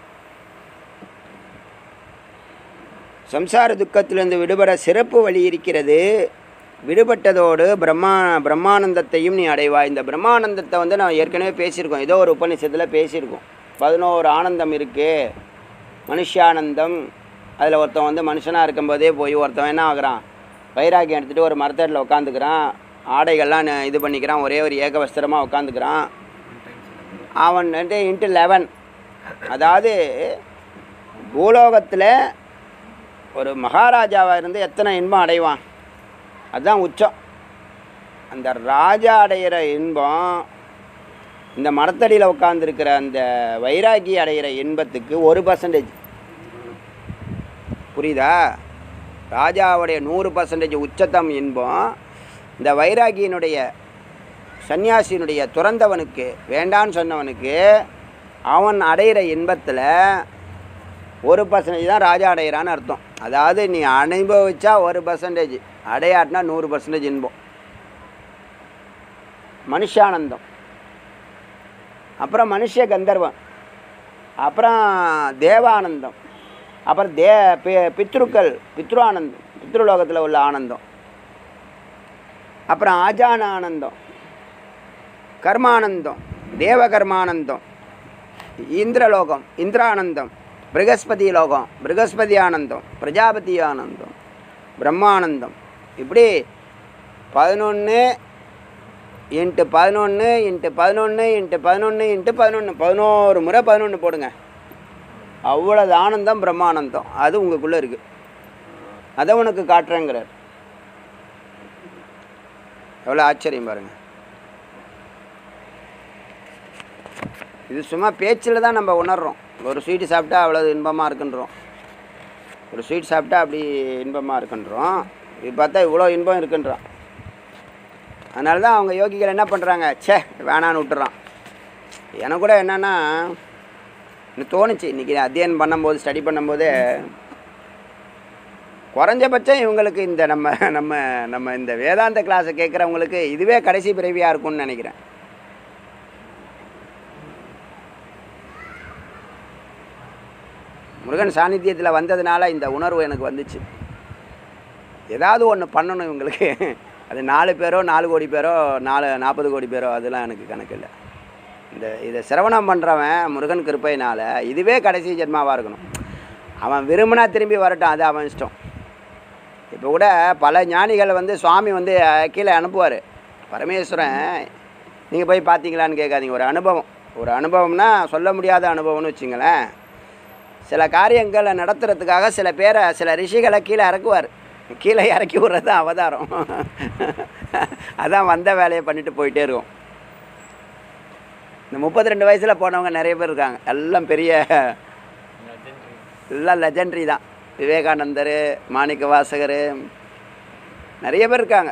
சம்சார துக்கத்திலிருந்து விடுபட சிறப்பு வழி இருக்கிறது விடுபட்டதோடு பிரம்மா பிரம்மானந்தத்தையும் நீ அடைவாய் இந்த பிரம்மானந்தத்தை வந்து நான் ஏற்கனவே பேசியிருக்கோம் ஏதோ ஒரு உபநிஷத்தில் பேசியிருக்கோம் பதினோரு ஆனந்தம் இருக்குது மனுஷானந்தம் அதில் ஒருத்தன் வந்து மனுஷனாக இருக்கும்போதே போய் ஒருத்தன் என்ன ஆகுறான் வைராக்கியம் எடுத்துகிட்டு ஒரு மரத்தடியில் உட்காந்துக்கிறான் ஆடைகள்லாம் ந- இது பண்ணிக்கிறான் ஒரே ஒரு ஏகவஸ்திரமாக உட்காந்துக்கிறான் அவன் வந்து இன்ட்டு லெவன் அதாவது பூலோகத்தில் ஒரு மகாராஜாவாக இருந்து எத்தனை இன்பம் அடைவான் அதுதான் உச்சம் அந்த ராஜா அடையிற இன்பம் இந்த மரத்தடியில் உட்காந்துருக்கிற அந்த வைராகி அடையிற இன்பத்துக்கு ஒரு பர்சன்டேஜ் புரியுதா ராஜாவுடைய நூறு பர்சன்டேஜ் உச்சத்தம் இன்பம் இந்த வைராகியினுடைய சன்னியாசியினுடைய துறந்தவனுக்கு வேண்டான்னு சொன்னவனுக்கு அவன் அடையிற இன்பத்தில் ஒரு பர்சன்டேஜ் தான் ராஜா அடையிறான்னு அர்த்தம் அதாவது நீ அனுபவிச்சா ஒரு பர்சன்டேஜ் அடையாட்டினா நூறு பர்சன்டேஜ் இன்பம் மனுஷானந்தம் அப்புறம் மனுஷ கந்தர்வன் அப்புறம் தேவானந்தம் அப்புறம் தே பி- பித்ருக்கள் பித்ரு ஆனந்தம் பித்ருலோகத்தில் உள்ள ஆனந்தம் அப்புறம் ஆஜான ஆனந்தம் கர்மானந்தம் தேவகர்மானந்தம் இந்திரலோகம் இந்திரானந்தம் ப்ரகஸ்பதி லோகம் ப்ரகஸ்பதி ஆனந்தம் பிரஜாபதி ஆனந்தம் பிரம்மானந்தம் இப்படி பதினொன்று இன்ட்டு பதினொன்று இன்ட்டு பதினொன்று இன்ட்டு பதினொன்று இன்ட்டு பதினொன்று பதினோரு முறை பதினொன்று போடுங்க அவ்வளவு ஆனந்தம் பிரம்மானந்தம் அது உங்களுக்குள்ளே இருக்குது அதை உனக்கு காட்டுறேங்கிறார் எவ்வளோ ஆச்சரியம் பாருங்க இது சும்மா பேச்சில் தான் நம்ம உணர்றோம் ஒரு ஸ்வீட்டு சாப்பிட்டா அவ்வளோ இன்பமாக இருக்குன்றோம் ஒரு ஸ்வீட் சாப்பிட்டா அப்படி இன்பமாக இருக்குன்றோம் இது பார்த்தா இவ்வளோ இன்பம் இருக்குன்றான் அதனால தான் அவங்க யோகிகள் என்ன பண்ணுறாங்க ச்சே வேணான்னு விட்டுறான் எனக்கு கூட என்னென்னா எனக்கு தோணுச்சு இன்றைக்கி அத்தியனம் பண்ணும்போது ஸ்டடி பண்ணும்போதே குறைஞ்சபட்சம் இவங்களுக்கு இந்த நம்ம நம்ம நம்ம இந்த வேதாந்த கிளாஸை கேட்குறவங்களுக்கு இதுவே கடைசி பிறவியாக இருக்கும்னு நினைக்கிறேன் முருகன் சாநித்தியத்தில் வந்ததுனால இந்த உணர்வு எனக்கு வந்துச்சு ஏதாவது ஒன்று பண்ணணும் இவங்களுக்கு அது நாலு பேரோ நாலு கோடி பேரோ நாலு நாற்பது கோடி பேரோ அதெல்லாம் எனக்கு கணக்கு இல்லை இந்த இதை சிரவணம் பண்ணுறவன் முருகன் கிருப்பையினால் இதுவே கடைசி ஜென்மாவாக இருக்கணும் அவன் விரும்பினா திரும்பி வரட்டும் அது அவன் இஷ்டம் இப்போ கூட பல ஞானிகளை வந்து சுவாமி வந்து அஹ், கீழே அனுப்புவார் பரமேஸ்வரன் நீங்கள் போய் பார்த்தீங்களான்னு கேட்காதீங்க ஒரு அனுபவம் ஒரு அனுபவம்னா சொல்ல முடியாத அனுபவம்னு வச்சுங்களேன் சில காரியங்களை நடத்துறதுக்காக சில பேரை சில ரிஷிகளை கீழே இறக்குவார் கீழே இறக்கி விட்றது தான் அவதாரம் அதான் வந்த வேலையை பண்ணிட்டு போயிட்டே இருக்கும் இந்த முப்பத்தி ரெண்டு வயசில் போனவங்க நிறைய பேர் இருக்காங்க எல்லாம் பெரிய எல்லாம் லெஜெண்ட்ரி தான் விவேகானந்தர் மாணிக்க வாசகர் நிறைய பேர் இருக்காங்க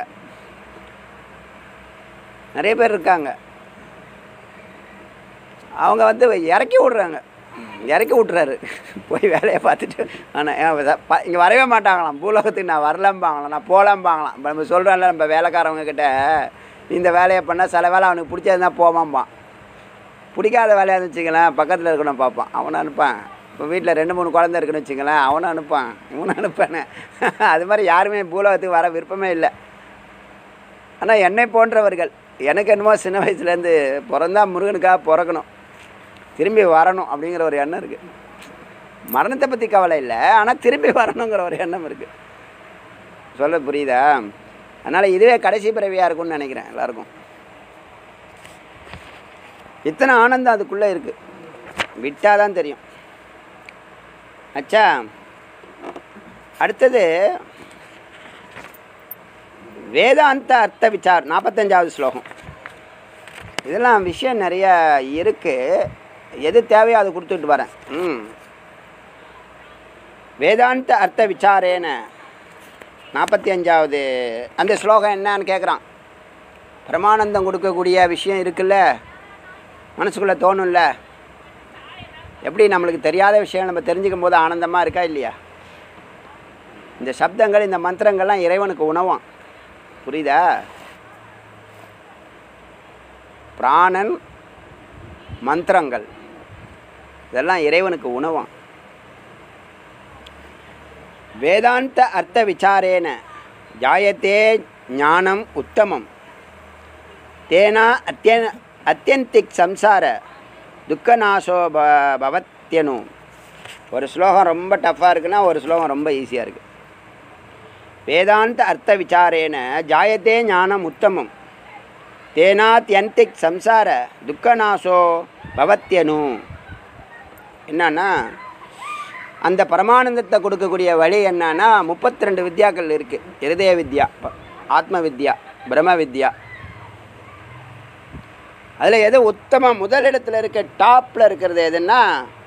நிறைய பேர் இருக்காங்க அவங்க வந்து இறக்கி விட்றாங்க இறக்கி விட்டுறாரு போய் வேலையை பார்த்துட்டு ஆனால் இங்கே வரவே மாட்டாங்களாம் பூலோகத்துக்கு நான் வரலம்பாங்களாம் நான் போகலாம்பாங்களாம் இப்போ நம்ம சொல்கிறோம்ல நம்ம வேலைக்காரவங்க கிட்ட நீ இந்த வேலையை பண்ணால் சில வேலை அவனுக்கு பிடிச்சதுன்னா போவாம்பான் பிடிக்காத வேலையாக இருந்துச்சுங்களேன் பக்கத்தில் இருக்கணும் பார்ப்பான் அவனை அனுப்பான் இப்போ வீட்டில் ரெண்டு மூணு குழந்தை இருக்குன்னு வச்சுங்களேன் அவனை அனுப்பான் இவனை அனுப்பானே அது மாதிரி யாருமே பூலோகத்துக்கு வர விருப்பமே இல்லை ஆனால் என்னை போன்றவர்கள் எனக்கு என்னமோ சின்ன வயசுலேருந்து பிறந்தா முருகனுக்காக பிறக்கணும் திரும்பி வரணும் அப்படிங்கிற ஒரு எண்ணம் இருக்குது மரணத்தை பற்றி கவலை இல்லை ஆனால் திரும்பி வரணுங்கிற ஒரு எண்ணம் இருக்குது சொல்ல புரியுதா அதனால் இதுவே கடைசி பிறவியாக இருக்கும்னு நினைக்கிறேன் எல்லாருக்கும் இத்தனை ஆனந்தம் அதுக்குள்ளே இருக்குது விட்டால் தான் தெரியும் அச்சா அடுத்தது வேதாந்த அர்த்த விசார் நாற்பத்தஞ்சாவது ஸ்லோகம் இதெல்லாம் விஷயம் நிறைய இருக்குது எது தேவையோ அதை கொடுத்துட்டு வரேன் ம் வேதாந்த அர்த்த விசாரேன நாற்பத்தி அஞ்சாவது அந்த ஸ்லோகம் என்னன்னு கேட்குறான் பிரமானந்தம் கொடுக்கக்கூடிய விஷயம் இருக்குல்ல மனசுக்குள்ளே தோணும்ல எப்படி நம்மளுக்கு தெரியாத விஷயம் நம்ம தெரிஞ்சுக்கும் போது ஆனந்தமாக இருக்கா இல்லையா இந்த சப்தங்கள் இந்த மந்திரங்கள்லாம் இறைவனுக்கு உணவாம் புரியுதா பிராணன் மந்திரங்கள் இதெல்லாம் இறைவனுக்கு உணவாம் வேதாந்த அர்த்த விசாரேன ஜாயத்தே ஞானம் உத்தமம் தேனா அத்தியன் அத்தியந்திக் சம்சார துக்கநாசோ ப பவத்யனு ஒரு ஸ்லோகம் ரொம்ப டஃப்பாக இருக்குன்னா ஒரு ஸ்லோகம் ரொம்ப ஈஸியாக இருக்குது வேதாந்த அர்த்த விசாரேன ஜாயத்தே ஞானம் உத்தமம் தேனாத்யந்திக் சம்சார துக்கநாசோ பவத்யனு என்னன்னா அந்த பரமானந்தத்தை கொடுக்கக்கூடிய வழி என்னன்னா முப்பத்தி ரெண்டு வித்யாக்கள் இருக்குது இருதய வித்யா ப- ஆத்ம வித்யா பிரம்ம வித்யா அதில் எது உத்தமம் முதலிடத்தில் இருக்க டாப்பில் இருக்கிறது எதுன்னா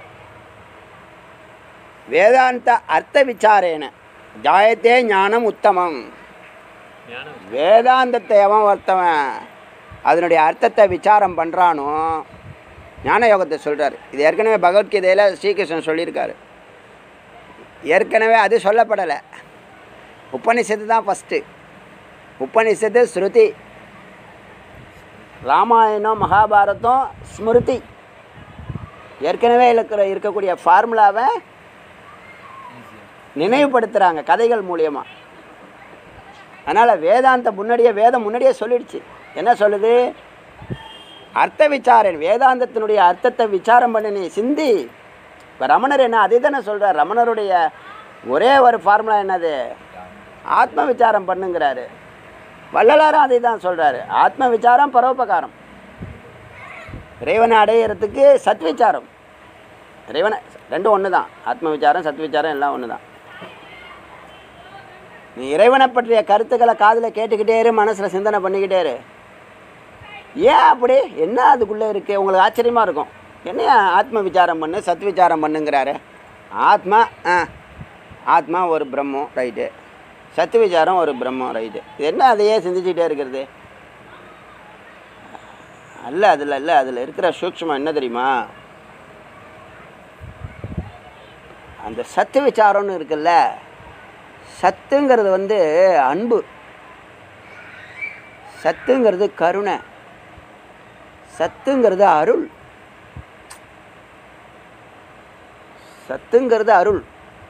வேதாந்த அர்த்த விசாரேன ஜாயத்தே ஞானம் உத்தமம் வேதாந்தத்தை எவன் ஒருத்தவன் அதனுடைய அர்த்தத்தை விசாரம் பண்ணுறானோ ஞான யோகத்தை சொல்கிறார் இது ஏற்கனவே பகவத்கீதையில் ஸ்ரீகிருஷ்ணன் சொல்லியிருக்காரு ஏற்கனவே அது சொல்லப்படலை உபனிஷத்து தான் ஃபஸ்ட்டு உபனிஷத்து ஸ்ருதி ராமாயணம் மகாபாரதம் ஸ்மிருதி ஏற்கனவே இருக்கிற இருக்கக்கூடிய ஃபார்முலாவை நினைவுபடுத்துகிறாங்க கதைகள் மூலியமாக அதனால் வேதாந்த முன்னாடியே வேதம் முன்னாடியே சொல்லிடுச்சு என்ன சொல்லுது அர்த்த விசாரன் வேதாந்தத்தினுடைய அர்த்தத்தை விசாரம் பண்ணி நீ சிந்தி இப்போ ரமணர் என்ன அதே தானே சொல்கிறார் ரமணருடைய ஒரே ஒரு ஃபார்முலா என்னது ஆத்ம விசாரம் பண்ணுங்கிறாரு வள்ளலாரும் அதே தான் சொல்கிறாரு ஆத்ம விசாரம் பரோபகாரம் இறைவனை அடையிறதுக்கு சத் விசாரம் இறைவனை ரெண்டும் ஒன்று தான் ஆத்ம விசாரம் சத் விசாரம் எல்லாம் ஒன்று தான் நீ இறைவனை பற்றிய கருத்துக்களை காதில் கேட்டுக்கிட்டே இரு மனசில் சிந்தனை பண்ணிக்கிட்டே இரு ஏன் அப்படி என்ன அதுக்குள்ளே இருக்குது உங்களுக்கு ஆச்சரியமாக இருக்கும் என்னையா ஆத்ம விசாரம் பண்ணு சத் விசாரம் பண்ணுங்கிறாரு ஆத்மா ஆ ஆத்மா ஒரு பிரம்மம் ரைட்டு சத்து விசாரம் ஒரு பிரம்மம் ரைட்டு இது என்ன அதையே சிந்திச்சுக்கிட்டே இருக்கிறது அல்ல அதில் இல்லை அதில் இருக்கிற சூக்ஷ்மம் என்ன தெரியுமா அந்த சத்து விசாரம்னு இருக்குல்ல சத்துங்கிறது வந்து அன்பு சத்துங்கிறது கருணை சத்துங்கிறது அருள் சத்துங்கிறது அருள்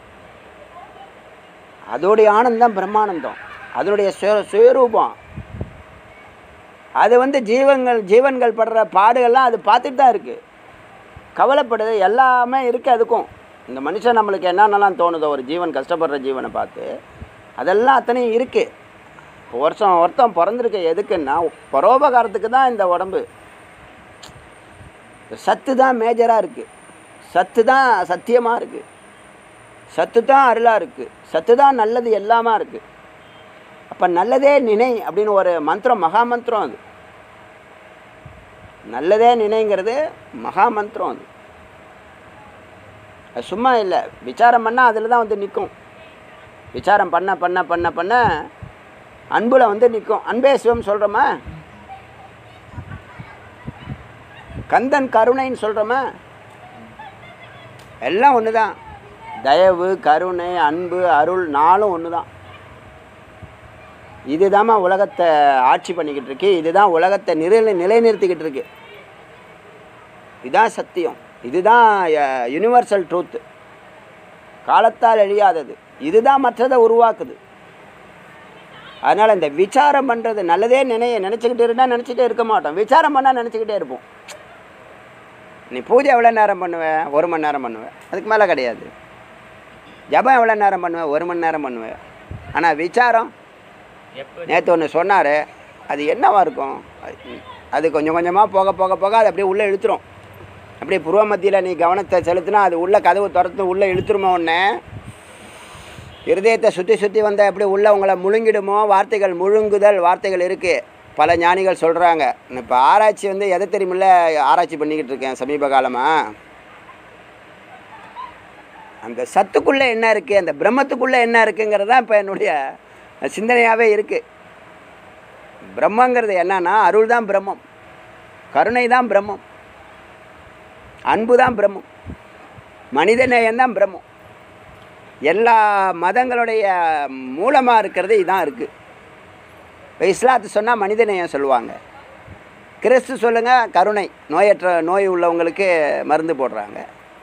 அதோடைய ஆனந்தம் பிரம்மானந்தம் அதனுடைய சுய சுயரூபம் அது வந்து ஜீவன்கள் ஜீவன்கள் படுற பாடுகள்லாம் அது பார்த்துட்டு தான் இருக்குது கவலைப்படுது எல்லாமே இருக்குது அதுக்கும் இந்த மனுஷன் நம்மளுக்கு என்னென்னலாம் தோணுதோ ஒரு ஜீவன் கஷ்டப்படுற ஜீவனை பார்த்து அதெல்லாம் அத்தனையும் இருக்குது இப்போ வருஷம் ஒருத்தன் பிறந்திருக்க எதுக்குன்னா பரோபகாரத்துக்கு தான் இந்த உடம்பு சத்து தான் மேஜராக இருக்குது சத்து தான் சத்தியமாக இருக்குது சத்து தான் அருளாக இருக்குது சத்து தான் நல்லது எல்லாமா இருக்குது அப்போ நல்லதே நினை அப்படின்னு ஒரு மந்திரம் மகா மந்திரம் அது நல்லதே நினைங்கிறது மகா மந்திரம் அது அது சும்மா இல்லை விசாரம் பண்ணால் அதில் தான் வந்து நிற்கும் விசாரம் பண்ண பண்ண பண்ண பண்ண அன்புல வந்து நிற்கும் அன்பே சிவம் சொல்கிறோமா கந்தன் கருணைன்னு சொல்கிறோமா எல்லாம் ஒன்று தான் தயவு கருணை அன்பு அருள் நாளும் ஒன்று தான் இதுதாம்மா உலகத்தை ஆட்சி பண்ணிக்கிட்டு இருக்கு இதுதான் உலகத்தை நிலை நிலைநிறுத்திக்கிட்டு இருக்கு இதுதான் சத்தியம் இதுதான் யுனிவர்சல் ட்ரூத்து காலத்தால் அழியாதது இதுதான் மற்றதை உருவாக்குது அதனால் இந்த விசாரம் பண்ணுறது நல்லதே நினைய நினச்சிக்கிட்டு இருந்தால் நினச்சிட்டே இருக்க மாட்டோம் விசாரம் பண்ணால் நினச்சிக்கிட்டே இருப்போம் நீ பூஜை எவ்வளோ நேரம் பண்ணுவேன் ஒரு மணி நேரம் பண்ணுவேன் அதுக்கு மேலே கிடையாது ஜபம் எவ்வளோ நேரம் பண்ணுவேன் ஒரு மணி நேரம் பண்ணுவேன் ஆனால் விசாரம் எப்போ நேற்று ஒன்று சொன்னார் அது என்னவா இருக்கும் அது- அது கொஞ்சம் கொஞ்சமாக போக போக போக அது அப்படியே உள்ளே இழுத்துரும் அப்படியே புருவ மத்தியில் நீ கவனத்தை செலுத்தினா அது உள்ளே கதவு திறந்து உள்ளே இழுத்துருமோ உடனே இருதயத்தை சுற்றி சுற்றி வந்தால் எப்படி உள்ளே உங்களை முழுங்கிடுமோ வார்த்தைகள் முழுங்குதல் வார்த்தைகள் இருக்குது பல ஞானிகள் சொல்கிறாங்க இப்போ ஆராய்ச்சி வந்து எதை தெரியுமில்ல ஆராய்ச்சி பண்ணிக்கிட்டு இருக்கேன் சமீப காலமாக அந்த சத்துக்குள்ளே என்ன இருக்குது அந்த பிரம்மத்துக்குள்ளே என்ன இருக்குங்கிறது தான் இப்போ என்னுடைய சிந்தனையாகவே இருக்குது பிரம்மங்கிறது என்னன்னா அருள் தான் பிரம்மம் கருணை தான் பிரம்மம் அன்பு தான் பிரம்மம் மனித நேயம் தான் பிரம்மம் எல்லா மதங்களுடைய மூலமாக இருக்கிறது இதான் இருக்குது இப்போ இஸ்லாத்து சொன்னால் மனித நேயம் சொல்லுவாங்க கிறிஸ்து சொல்லுங்கள் கருணை நோயற்ற நோய் உள்ளவங்களுக்கு மருந்து போடுறாங்க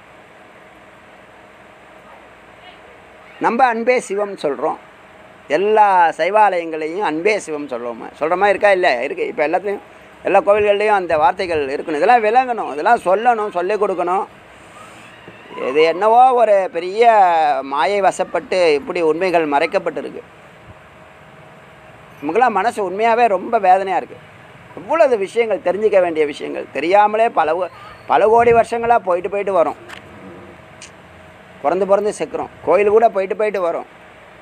நம்ம அன்பே சிவம் சொல்கிறோம் எல்லா சைவாலயங்களையும் அன்பே சிவம் சொல்லுவோம் சொல்கிற மாதிரி இருக்கா இல்லை இருக்குது இப்போ எல்லாத்துலேயும் எல்லா கோவில்கள்லேயும் அந்த வார்த்தைகள் இருக்கணும் இதெல்லாம் விளங்கணும் இதெல்லாம் சொல்லணும் சொல்லிக் கொடுக்கணும் இது என்னவோ ஒரு பெரிய மாயை வசப்பட்டு இப்படி உண்மைகள் மறைக்கப்பட்டிருக்கு நமக்கெல்லாம் மனசு உண்மையாகவே ரொம்ப வேதனையாக இருக்குது இவ்வளவு விஷயங்கள் தெரிஞ்சிக்க வேண்டிய விஷயங்கள் தெரியாமலே பல கோ- பல கோடி வருஷங்களாக போயிட்டு போயிட்டு வரோம் பிறந்து பிறந்து செக்கிறோம் கோயில் கூட போயிட்டு போயிட்டு வரோம்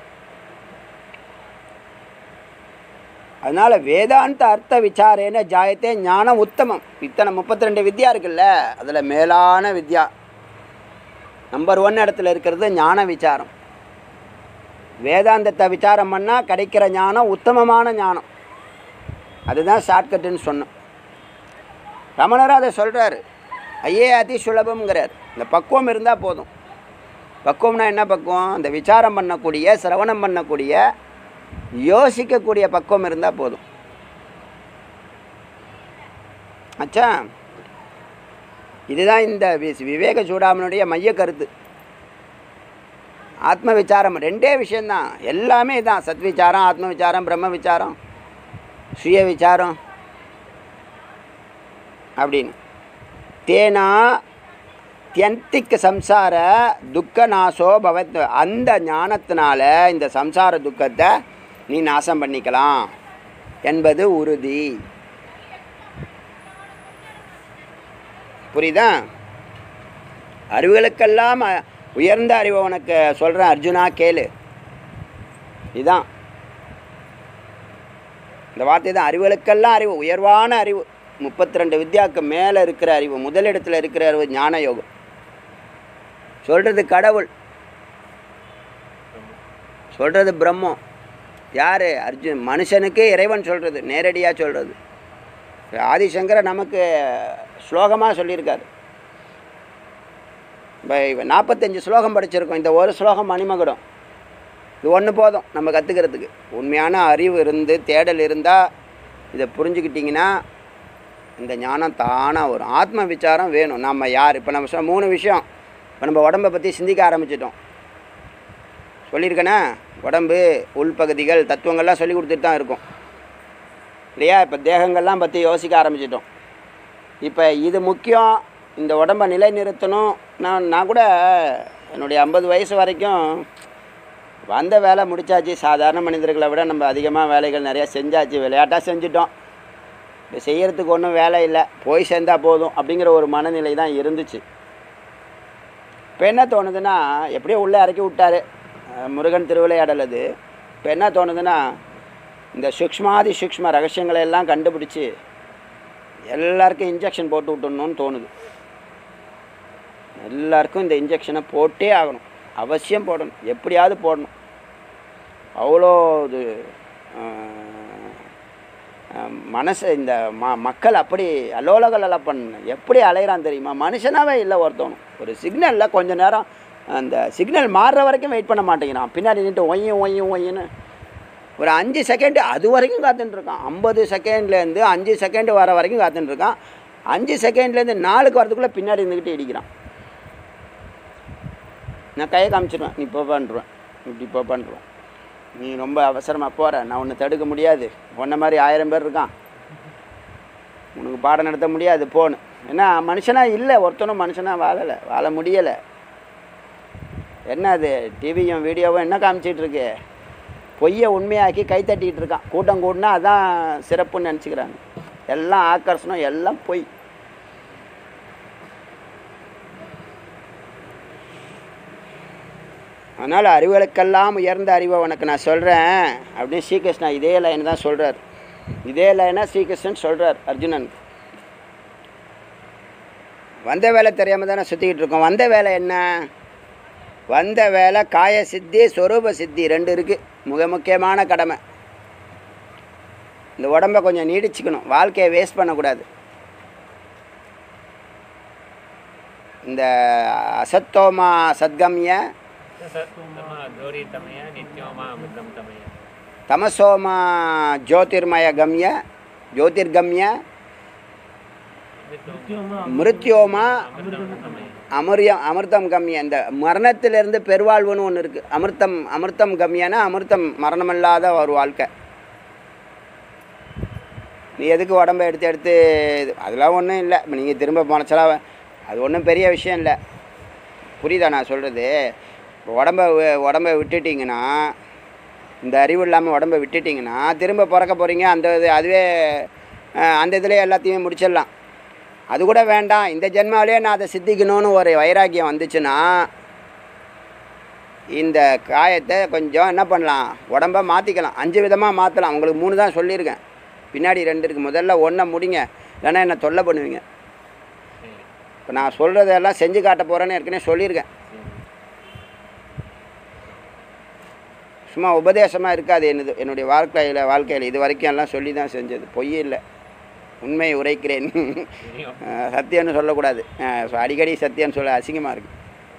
அதனால் வேதாந்த அர்த்த விசாரேன ஜாயத்தே ஞானம் உத்தமம் இத்தனை முப்பத்தி ரெண்டு வித்யா இருக்குல்ல அதில் மேலான வித்யா நம்பர் ஒன் இடத்துல இருக்கிறது ஞான விசாரம் வேதாந்தத்தை விசாரம் பண்ணால் கிடைக்கிற ஞானம் உத்தமமான ஞானம் அதுதான் ஷார்ட்கட்டுன்னு சொன்னோம் ரமணர் அதை சொல்கிறாரு ஐயே அதி சுலபம்ங்கிறார் இந்த பக்குவம் இருந்தால் போதும் பக்குவம்னா என்ன பக்குவம் இந்த விசாரம் பண்ணக்கூடிய சிரவணம் பண்ணக்கூடிய யோசிக்கக்கூடிய பக்குவம் இருந்தால் போதும் அச்சா இதுதான் இந்த வி- விவேக சூடாமனுடைய மைய கருத்து ஆத்ம விசாரம் ரெண்டே விஷயந்தான் எல்லாமே தான் சத் விசாரம் ஆத்ம விசாரம் பிரம்ம விசாரம் சுய விசாரம் அப்படின்னு தேனா தியந்திக் சம்சார துக்க நாசோ பவத் அந்த ஞானத்தினால இந்த சம்சார துக்கத்தை நீ நாசம் பண்ணிக்கலாம் என்பது உறுதி புரியுதா அறிவுகளுக்கெல்லாம் அ- உயர்ந்த அறிவை உனக்கு சொல்கிறேன் அர்ஜுனா கேளு இதான் இந்த வார்த்தை தான் அறிவுகளுக்கெல்லாம் அறிவு உயர்வான அறிவு முப்பத்தி ரெண்டு வித்யாவுக்கு மேலே இருக்கிற அறிவு முதலிடத்தில் இருக்கிற அறிவு ஞான யோகம் சொல்கிறது கடவுள் சொல்கிறது பிரம்மம் யார் அர்ஜுன் மனுஷனுக்கு இறைவன் சொல்கிறது நேரடியாக சொல்கிறது ஆதிசங்கர நமக்கு ஸ்லோகமாக சொல்லியிருக்காரு இப்போ நாற்பத்தஞ்சு ஸ்லோகம் படிச்சிருக்கோம் இந்த ஒரு ஸ்லோகம் மணிமகுடம் இது ஒன்று போதும் நம்ம கற்றுக்கிறதுக்கு உண்மையான அறிவு இருந்து தேடல் இருந்தால் இதை புரிஞ்சுக்கிட்டிங்கன்னா இந்த ஞானம் தானாக வரும் ஆத்ம விசாரம் வேணும் நம்ம யார் இப்போ நம்ம சொன்ன மூணு விஷயம் இப்போ நம்ம உடம்பை பற்றி சிந்திக்க ஆரம்பிச்சிட்டோம் சொல்லியிருக்கேனே உடம்பு உள்பகுதிகள் தத்துவங்கள்லாம் சொல்லி கொடுத்துட்டு தான் இருக்கும் இல்லையா இப்போ தேகங்கள்லாம் பற்றி யோசிக்க ஆரம்பிச்சிட்டோம் இப்போ இது முக்கியம் இந்த உடம்பை நிலைநிறுத்தணும் நான் நான் கூட என்னுடைய ஐம்பது வயசு வரைக்கும் வந்த வேலை முடிச்சாச்சு சாதாரண மனிதர்களை விட நம்ம அதிகமாக வேலைகள் நிறையா செஞ்சாச்சு விளையாட்டாக செஞ்சிட்டோம் இப்போ செய்கிறதுக்கு ஒன்றும் வேலை இல்லை போய் சேர்ந்தா போதும் அப்படிங்கிற ஒரு மனநிலை தான் இருந்துச்சு இப்போ என்ன தோணுதுன்னா எப்படியோ உள்ளே இறக்கி விட்டாரு அஹ் முருகன் திருவிளையாடல் அது இப்போ என்ன தோணுதுன்னா இந்த சூக்ஷ்மாதி சூக்ஷ்ம ரகசியங்களை எல்லாம் கண்டுபிடிச்சி எல்லாருக்கும் இன்ஜெக்ஷன் போட்டு விட்டுணுன்னு தோணுது எல்லாருக்கும் இந்த இன்ஜெக்ஷனை போட்டே ஆகணும் அவசியம் போடணும் எப்படியாவது போடணும் அவ்வளோ இது ஆஹ், அஹ், மனசு இந்த ம மக்கள் அப்படி அலோலகலப்பன் எப்படி அலையிறான் தெரியுமா மனுஷனாவே இல்லை ஒருத்தவனும் ஒரு சிக்னலில் கொஞ்ச நேரம் அந்த சிக்னல் மாறுற வரைக்கும் வெயிட் பண்ண மாட்டேங்கிறான் பின்னாடி நின்று ஒய்யும் ஒய்யும் ஒய்யுன்னு ஒரு அஞ்சு செகண்டு அது வரைக்கும் காத்துட்டு இருக்கான் ஐம்பது செகண்ட்லேருந்து அஞ்சு செகண்ட் வர வரைக்கும் காத்துட்டு இருக்கான் அஞ்சு செகண்ட்லேருந்து நாலுக்கு வரதுக்குள்ளே பின்னாடி இருந்துக்கிட்டு இடிக்கிறான் நான் கையை காமிச்சிடுவேன் நீ இப்போ பண்ணுறேன் இப்படி இப்போ பண்ணுறோம் நீ ரொம்ப அவசரமாக போகிற நான் உன்னை தடுக்க முடியாது உன்ன மாதிரி ஆயிரம் பேர் இருக்கான் உனக்கு பாடம் நடத்த முடியாது போன்னு ஏன்னா மனுஷனாக இல்லை ஒருத்தனும் மனுஷனாக வாழலை வாழ முடியலை என்ன அது டிவியும் வீடியோவும் என்ன காமிச்சிட்டு இருக்கு பொய்யை உண்மையாக்கி கை தட்டிக்கிட்டு இருக்கான் கூட்டம் கூட்டினா அதான் சிறப்புன்னு நினச்சிக்கிறாங்க எல்லாம் ஆக்கர்ஷணம் எல்லாம் பொய் அதனால் அறிவுகளுக்கெல்லாம் உயர்ந்த அறிவை உனக்கு நான் சொல்கிறேன் அப்படின்னு ஸ்ரீகிருஷ்ணா இதே லைன் தான் சொல்கிறார் இதே லைனை ஸ்ரீகிருஷ்ணன் சொல்கிறார் அர்ஜுனன் வந்த வேலை தெரியாமல் தானே சுற்றிக்கிட்டு இருக்கோம் வந்த வேலை என்ன வந்த வேலை காய சித்தி சொரூப சித்தி ரெண்டு இருக்குது மிக முக்கியமான கடமை இந்த உடம்ப கொஞ்சம் நீடிச்சுக்கணும் வாழ்க்கையை வேஸ்ட் பண்ணக்கூடாது இந்த அசத்தோமா சத்கம்ய तम गौरीतमय नित्योमा अमृतं तमय தமசோமா ஜோதிர்மய கம்ய ஜோதிர்கம்ய மிருத்யோமா அமிர்யம் அமிர்தம் கம்ய இந்த மரணத்திலிருந்து பெருவாழ்வுன்னு ஒன்று இருக்குது அமிர்தம் அமிர்தம் கம்யனா அமிர்தம் மரணமில்லாத ஒரு வாழ்க்கை நீ எதுக்கு உடம்ப எடுத்து எடுத்து இது- அதெல்லாம் ஒன்றும் இல்லை இப்போ நீங்கள் திரும்ப மனசெல்லாம் அது ஒன்றும் பெரிய விஷயம் இல்லை புரியுதா நான் சொல்கிறது உடம்ப வி- உடம்ப விட்டுட்டிங்கன்னா இந்த அறிவு இல்லாமல் உடம்ப விட்டுட்டிங்கன்னா திரும்ப பிறக்க போகிறீங்க அந்த இது அதுவே அஹ், அந்த இதுலேயே எல்லாத்தையும் முடிச்சிடலாம் அது கூட வேண்டாம் இந்த ஜென்மாவிலே நான் அதை சித்திக்கணும்னு ஒரு வைராக்கியம் வந்துச்சுன்னா இந்த காயத்தை கொஞ்சம் என்ன பண்ணலாம் உடம்ப மாற்றிக்கலாம் அஞ்சு விதமாக மாற்றலாம் உங்களுக்கு மூணு தான் சொல்லியிருக்கேன் பின்னாடி ரெண்டு இருக்குது முதல்ல ஒன்றை முடிங்க இல்லைன்னா என்னை தொல்லை பண்ணுவீங்க இப்போ நான் சொல்கிறதெல்லாம் செஞ்சு காட்ட போகிறேன்னு ஏற்கனவே சொல்லியிருக்கேன் சும்மா உபதேசமாக இருக்காது என்னது என்னுடைய வாழ்க்கையில் வாழ்க்கையில் இது வரைக்கும் எல்லாம் சொல்லி தான் செஞ்சது பொய் இல்லை உண்மை உரைக்கிறேன் அஹ் சத்தியம்னு சொல்லக்கூடாது அஹ் so அடிக்கடி சத்தியம்னு சொல்ல அசிங்கமாக இருக்கு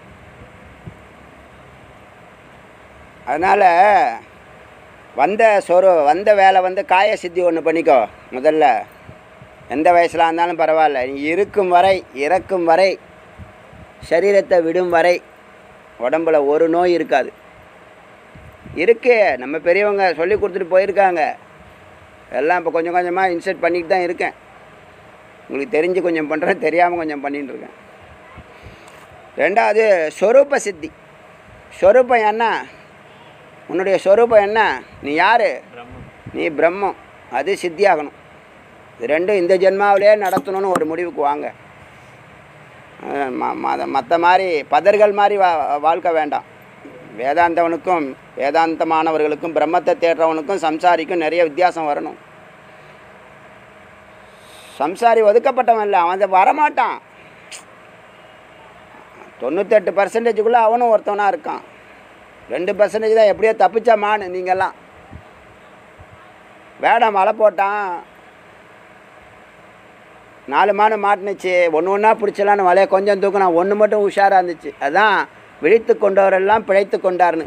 அதனால் வந்த சொரு வந்த வேலை வந்து காய சித்தி ஒன்று பண்ணிக்கோ முதல்ல எந்த வயசில் இருந்தாலும் பரவாயில்ல நீ இருக்கும் வரை இறக்கும் வரை சரீரத்தை விடும் வரை உடம்புல ஒரு நோய் இருக்காது இருக்கு நம்ம பெரியவங்க சொல்லி கொடுத்துட்டு போயிருக்காங்க எல்லாம் இப்போ கொஞ்சம் கொஞ்சமாக இன்சர்ட் பண்ணிட்டு தான் இருக்கேன் உங்களுக்கு தெரிஞ்சு கொஞ்சம் பண்ணுறேன் தெரியாமல் கொஞ்சம் பண்ணிட்டு இருக்கேன் ரெண்டாவது ஸ்வரூப சித்தி ஸ்வரூபம் என்ன உன்னுடைய ஸ்வரூபம் என்ன நீ யார் ब्रह्म நீ பிரம்மம் அது சித்தியாகணும் இது ரெண்டும் இந்த ஜென்மாவிலே நடத்தணும்னு ஒரு முடிவுக்கு வாங்க மற்ற மாதிரி பதர்கள் மாதிரி வா வாழ்க்கை வேண்டாம் வேதாந்தவனுக்கும் வேதாந்தமானவர்களுக்கும் பிரம்மத்தை தேடுறவனுக்கும் சம்சாரிக்கும் நிறைய வித்தியாசம் வரணும் சம்சாரி ஒதுக்கப்பட்டவன் இல்லை அவன் அதை வரமாட்டான் தொண்ணூத்தெட்டு பர்சன்டேஜுக்குள்ளே அவனும் ஒருத்தவனாக இருக்கான் ரெண்டு பர்சன்டேஜ் தான் எப்படியோ தப்பிச்சா மானு நீங்கள்லாம் வேடம் வலை போட்டான் நாலு மானு மாட்டுனுச்சு ஒன்று ஒன்றா பிடிச்சலான்னு வலையை கொஞ்சம் தூக்கினா ஒன்று மட்டும் உஷாராக இருந்துச்சு அதான் விழித்து கொண்டவரெல்லாம் பிழைத்து கொண்டார்னு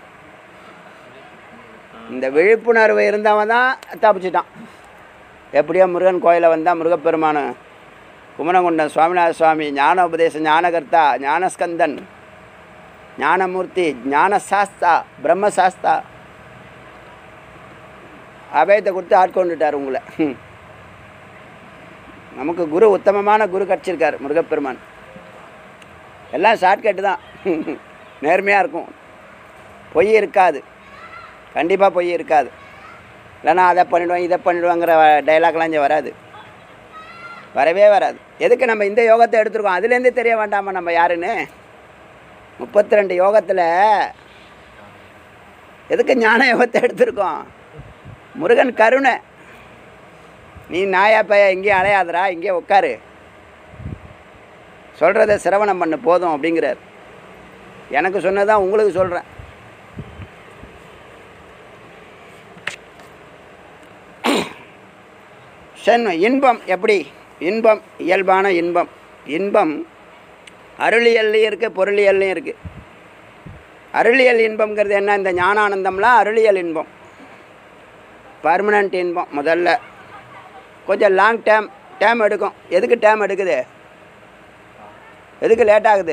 இந்த விழிப்புணர்வு இருந்தவன் தான் தப்பிச்சிட்டான் எப்படியோ முருகன் கோயிலை வந்தால் முருகப்பெருமான் குமரகுண்டன் சுவாமிநாத சுவாமி ஞான உபதேச ஞானகர்த்தா ஞானஸ்கந்தன் ஞானமூர்த்தி ஞானசாஸ்தா பிரம்மசாஸ்தா அபயத்தை கொடுத்து ஆட்கொண்டுட்டார் உங்களை ஹம். நமக்கு குரு உத்தமமான குரு கிடச்சிருக்கார் முருகப்பெருமான் எல்லாம் ஷார்ட்கட்டு தான் நேர்மையாக இருக்கும் பொய் இருக்காது கண்டிப்பாக பொய் இருக்காது இல்லைன்னா அதை பண்ணிடுவேன் இதை பண்ணிடுவேங்கிற டைலாக்லாம் இங்கே வராது வரவே வராது எதுக்கு நம்ம இந்த யோகத்தை எடுத்துருக்கோம் அதுலேருந்தே தெரிய வேண்டாமா நம்ம யாருன்னு முப்பத்தி ரெண்டு யோகத்தில் எதுக்கு ஞான யோகத்தை எடுத்திருக்கோம் முருகன் கருணை நீ நாயா பைய இங்கேயும் அலையாதடா இங்கே உட்காரு சொல்கிறத சிரவணம் பண்ணு போதும் அப்படிங்கிறார் எனக்கு சொன்னதான் உங்களுக்கு சொல்கிறேன் சரி இன்பம் எப்படி இன்பம் இயல்பான இன்பம் இன்பம் அருளியல்லையும் இருக்குது பொருளியல்லையும் இருக்குது அருளியல் இன்பம்ங்கிறது என்ன இந்த ஞானானந்தம்லாம் அருளியல் இன்பம் பர்மனண்ட் இன்பம் முதல்ல கொஞ்சம் லாங் டேம் டேம் எடுக்கும் எதுக்கு டேம் எடுக்குது எதுக்கு லேட் ஆகுது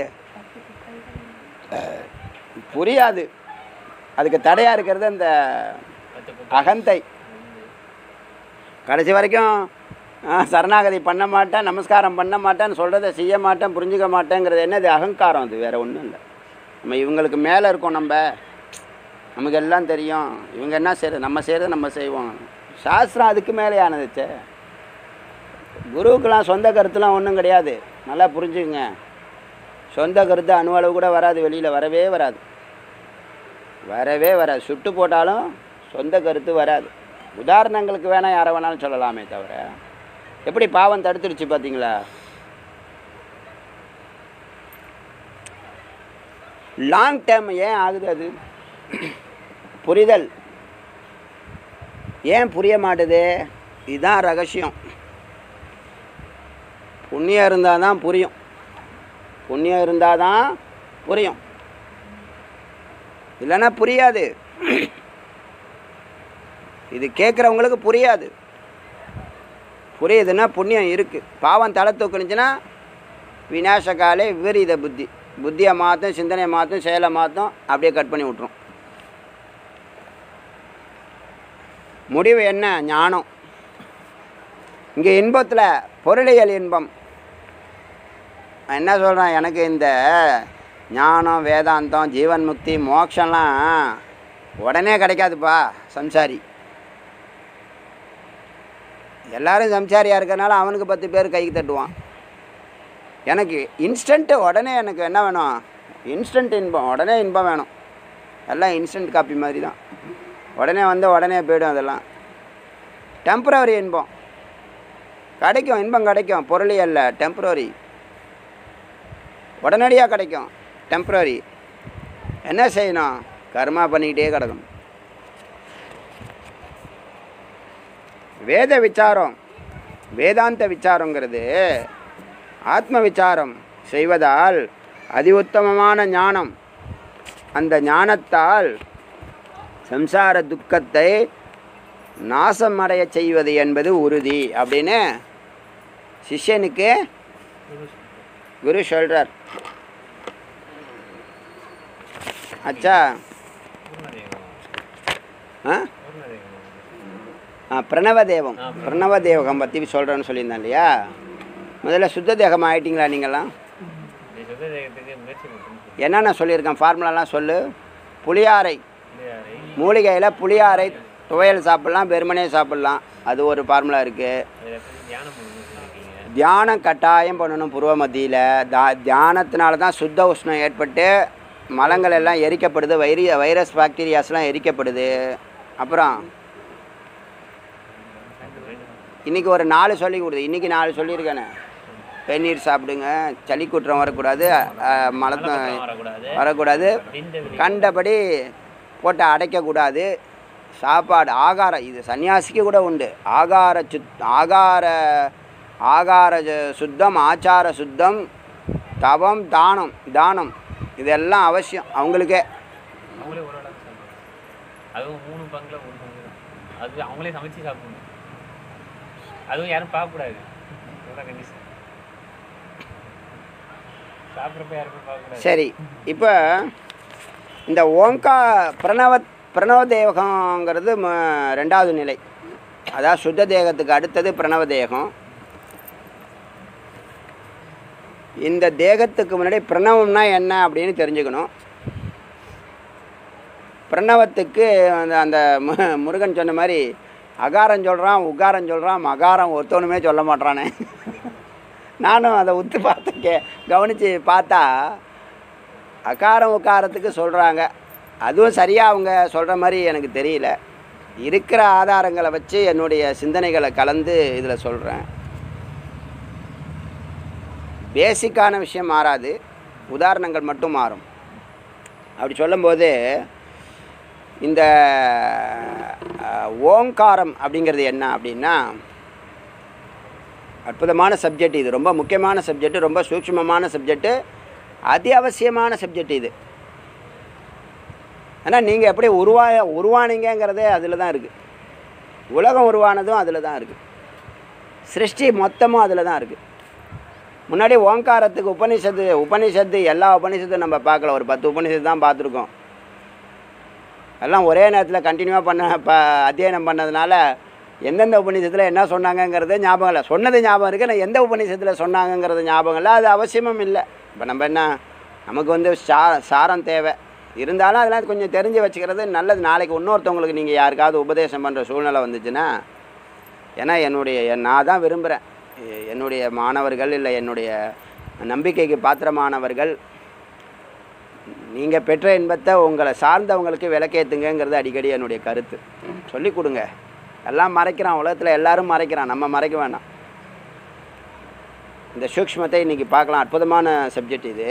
புரியாது அதுக்கு தடையாக இருக்கிறது அந்த அகந்தை கடைசி வரைக்கும் ஆ, சரணாகதி பண்ண மாட்டேன் நமஸ்காரம் பண்ண மாட்டேன்னு சொல்கிறத செய்ய மாட்டேன் புரிஞ்சுக்க மாட்டேங்கிறது என்னது அகங்காரம் அது வேறு ஒன்றும் இல்லை நம்ம இவங்களுக்கு மேலே இருக்கோம் நம்ம நமக்கு எல்லாம் தெரியும் இவங்க என்ன செய்கிறது நம்ம செய்கிறத நம்ம செய்வோம் சாஸ்திரம் அதுக்கு மேலேயானதுச்சே குருவுக்கெல்லாம் சொந்த கருத்துலாம் ஒன்றும் கிடையாது நல்லா புரிஞ்சுக்குங்க சொந்த கருத்து அணுவளவு கூட வராது வெளியில் வரவே வராது வரவே வராது சுட்டு போட்டாலும் சொந்த கருத்து வராது உதாரணங்களுக்கு வேணால் யாரை வேணாலும் சொல்லலாமே தவிர எப்படி பாவம் தடுத்துடுச்சு பார்த்தீங்களா லாங் டேர்ம் ஏன் ஆகுது அது புரிதல் ஏன் புரிய மாட்டுது இதுதான் ரகசியம் புண்ணியம் இருந்தால் தான் புரியும் புண்ணியம் இருந்தால் தான் புரியும் இல்லைன்னா புரியாது இது கேட்குறவங்களுக்கு புரியாது புரியுதுன்னா புண்ணியம் இருக்குது பாவம் தலை தூக்குனுச்சுன்னா விநாசகாலே விபரீத புத்தி புத்தியை மாற்றும் சிந்தனையை மாற்றும் செயலை மாற்றும் அப்படியே கட் பண்ணி விட்ரும் முடிவு என்ன ஞானம் இங்கே இன்பத்தில் பொருளியல் இன்பம் நான் என்ன சொல்கிறேன் எனக்கு இந்த ஞானம் வேதாந்தம் ஜீவன் முக்தி மோட்சம்லாம் உடனே கிடைக்காதுப்பா சம்சாரி எல்லாரும் சம்சாரியாக இருக்கறனால அவனுக்கு பத்து பேர் கைக்கு தட்டுவான் எனக்கு இன்ஸ்டண்ட்டு உடனே எனக்கு என்ன வேணும் இன்ஸ்டன்ட் இன்பம் உடனே இன்பம் வேணும் எல்லாம் இன்ஸ்டன்ட் காப்பி மாதிரி தான் உடனே வந்து உடனே போயிடும் அதெல்லாம் டெம்பரவரி இன்பம் கிடைக்கும் இன்பம் கிடைக்கும் பொருளியல்ல டெம்பரரி உடனடியாக கிடைக்கும் டெம்பரரி என்ன செய்யணும் கர்மா பண்ணிக்கிட்டே கிடக்கணும் வேத விசாரம் வேதாந்த விசாரங்கிறது ஆத்ம விசாரம் செய்வதால் அதி உத்தமமான ஞானம் அந்த ஞானத்தால் சம்சார துக்கத்தை நாசம் அடைய செய்வது என்பது உறுதி அப்படின்னு சிஷ்யனுக்கு குரு சொல்கிறார் அச்சா ஆ ஆ பிரணவதேவம் பிரணவதேவகம் பற்றி சொல்கிறேன்னு சொல்லியிருந்தேன் இல்லையா முதல்ல சுத்த தேகம் ஆயிட்டீங்களா நீங்களாம் நீ சுத்த தேகத்துக்கு முயற்சி பண்ணுறேன் என்னென்ன சொல்லியிருக்கேன் ஃபார்முலாலாம் சொல்லு புளியாரை பிள்ளையாரை மூலிகையில் புளியாரை துவையல் சாப்பிட்லாம் வெறுமனே சாப்பிட்லாம் அது ஒரு ஃபார்முலா இருக்குது அதில் எப்படி தியானம் பண்ணணும்னு சொல்லியிருக்கீங்க தியானம் கட்டாயம் பண்ணணும் புருவ மத்தியில் தா தியானத்தினால தான் சுத்த உஷ்ணம் ஏற்பட்டு மலங்கள் எல்லாம் எரிக்கப்படுது வைரி வைரஸ் பாக்டீரியாஸ்லாம் எரிக்கப்படுது அப்புறம் இன்றைக்கி ஒரு நாலு சொல்லி கொடுது இன்றைக்கி நாலு சொல்லியிருக்கேனே வெந்நீர் சாப்பிடுங்க சளி குற்றம் வரக்கூடாது அஹ், மலத்த வரக்கூடாது வரக்கூடாது இந்த விதி கண்டபடி போட்டு அடைக்கக்கூடாது சாப்பாடு ஆகாரம் இது சன்னியாசிக்கு கூட உண்டு ஆகார சுத் ஆகார ஆகார ஜ- சுத்தம் ஆச்சார சுத்தம் தவம் தானம் தானம் இதெல்லாம் அவசியம் அவங்களுக்கே அவங்களே ஒரு அளவு சாப்பிடுவாங்க அதுவும் மூணு பங்கில் ஒரு பங்கு தான் அது அவங்களே சமைச்சு சாப்பிடணும் அதுவும் யாரும் பார்க்கக்கூடாது இதுதான் கண்டிஷன் சாப்பிட்றப்ப யாருமே பார்க்கக்கூடாது சரி இப்போ இந்த ஓங்கா பிரணவ பிரணவ தேவகங்கிறது ம- ரெண்டாவது நிலை அதாவது சுத்த தேகத்துக்கு அடுத்தது பிரணவ தேகம் இந்த தேகத்துக்கு முன்னாடி பிரணவம்னா என்ன அப்படின்னு தெரிஞ்சுக்கணும் பிரணவத்துக்கு அந்த அந்த மு- முருகன் சொன்ன மாதிரி அகாரம் சொல்கிறான் உகாரம் சொல்கிறான் மகாரம் ஒருத்தவனுமே சொல்ல மாட்றானே நானும் அதை உத்து பார்த்து கே கவனித்து பார்த்தா அகாரம் உக்காரத்துக்கு சொல்கிறாங்க அதுவும் சரியாக அவங்க சொல்கிற மாதிரி எனக்கு தெரியல இருக்கிற ஆதாரங்களை வச்சு என்னுடைய சிந்தனைகளை கலந்து இதில் சொல்கிறேன் பேசிக்கான விஷயம் மாறாது உதாரணங்கள் மட்டும் மாறும் அப்படி சொல்லும்போது இந்த அஹ், ஓங்காரம் அப்படிங்கிறது என்ன அப்படின்னா அற்புதமான சப்ஜெக்ட் இது ரொம்ப முக்கியமான சப்ஜெக்ட் ரொம்ப சூக்ஷ்மமான சப்ஜெக்ட்டு அதி அவசியமான சப்ஜெக்ட் இது ஆனால் நீங்கள் எப்படி உருவா உருவானீங்கங்கிறதே அதில் தான் இருக்குது உலகம் உருவானதும் அதில் தான் இருக்குது சிருஷ்டி மொத்தமும் அதில் தான் இருக்குது முன்னாடி ஓங்காரத்துக்கு உபனிஷத்து உபனிஷத்து எல்லா உபனிஷத்தும் நம்ம பார்க்கல ஒரு பத்து உபனிஷத்து தான் பார்த்துருக்கோம் எல்லாம் ஒரே நேரத்தில் கண்டினியூவாக பண்ண ப அத்தியனம் பண்ணதுனால எந்தெந்த உபநிஷத்தில் என்ன சொன்னாங்கங்கிறது ஞாபகம் இல்லை சொன்னது ஞாபகம் இருக்குது நான் எந்த உபநிஷத்தில் சொன்னாங்கங்கிறது ஞாபகம் இல்லை அது அவசியமும் இல்லை இப்போ நம்ம என்ன நமக்கு வந்து சா சாரம் தேவை இருந்தாலும் அதெல்லாம் கொஞ்சம் தெரிஞ்சு வச்சுக்கிறது நல்லது நாளைக்கு இன்னொருத்தவங்களுக்கு நீங்கள் யாருக்காவது உபதேசம் பண்ணுற சூழ்நிலை வந்துச்சுன்னா ஏன்னா என்னுடைய நான் தான் விரும்புகிறேன் என்னுடைய மாணவர்கள் இல்லை என்னுடைய நம்பிக்கைக்கு பாத்திரமானவர்கள் நீங்கள் பெற்ற இன்பத்தை உங்களை சார்ந்தவங்களுக்கு விளக்கேற்றுங்கிறது அடிக்கடி என்னுடைய கருத்து சொல்லிக் கொடுங்க எல்லாம் மறைக்கிறான் உலகத்தில் எல்லாரும் மறைக்கிறான் நம்ம மறைக்க வேணாம் இந்த சூக்ஷ்மத்தை இன்றைக்கி பார்க்கலாம் அற்புதமான சப்ஜெக்ட் இது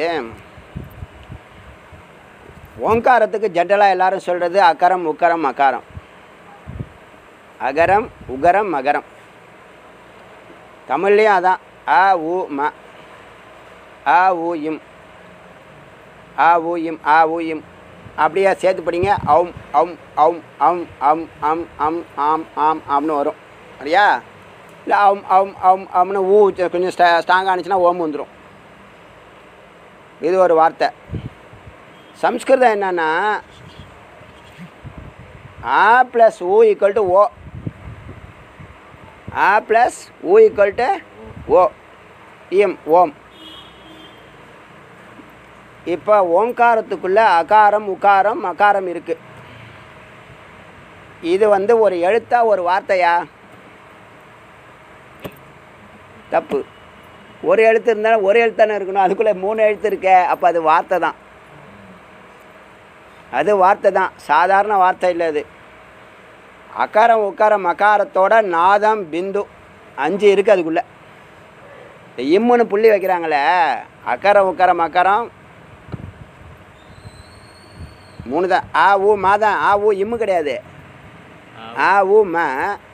ஓங்காரத்துக்கு ஜென்ரலாக எல்லாரும் சொல்கிறது அகரம் உக்கரம் அகாரம் அகரம் உகரம் மகரம் தமிழ்லேயும் அதான் அ உ ம அ உ இம் ஆ ஊ இம் ஆ ஊ இம் அப்படியே சேர்த்து படிங்க அம் அம் அம் அம் அம் அம் அம் ஆம் ஆம் ஆம்னு வரும் சரியா இல்லை அம் அம் அம் அம்னு ஊ உச்ச- கொஞ்சம் ஸ்டா ஸ்ட்ராங்காக இருந்துச்சுன்னா ஓம் வந்துடும் இது ஒரு வார்த்தை சம்ஸ்கிருதம் என்னன்னா ஆ ப்ளஸ் ஊ ஈக்குவல் டு ஓ ஆ ப்ளஸ் ஊ ஈக்குவல் டு ஓ இம் ஓம் இப்போ ஓங்காரத்துக்குள்ள அகாரம் உகாரம் மகாரம் இருக்கு இது வந்து ஒரு எழுத்தா ஒரு வார்த்தையா தப்பு ஒரு எழுத்து இருந்தாலும் ஒரு எழுத்து தானே இருக்கணும் அதுக்குள்ளே மூணு எழுத்து இருக்கே அப்போ அது வார்த்தை தான் அது வார்த்தை தான் சாதாரண வார்த்தை இல்லை அது அகாரம் உக்காரம் மகாரத்தோட நாதம் பிந்து அஞ்சு இருக்குது அதுக்குள்ளே இந்த இம்முன்னு புள்ளி வைக்கிறாங்களே அகாரம் உக்காரம் மகாரம் மூணு தான் ஆ ஊ மா தான் ஆ ஊ இம்மு கிடையாது ஆ ஊ ம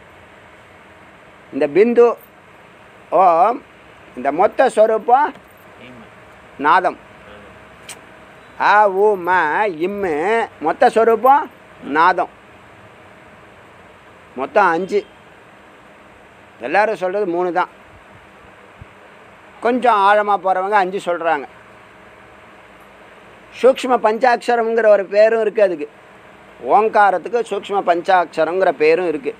இந்த பிந்து ஓம் இந்த மொத்த ஸ்வரூபம் ஈம. நாதம் ஆ ஊ ம இம்மு மொத்த ஸ்வரூபம் நாதம் மொத்தம் அஞ்சு எல்லாரும் சொல்கிறது மூணு தான் கொஞ்சம் ஆழமாக போகிறவங்க அஞ்சு சொல்கிறாங்க சூக்ஷ்ம பஞ்சாட்சரம்ங்கிற ஒரு பேரும் இருக்குது அதுக்கு ஓங்காரத்துக்கு சூக்ஷ்ம பஞ்சாட்சரங்கிற பேரும் இருக்குது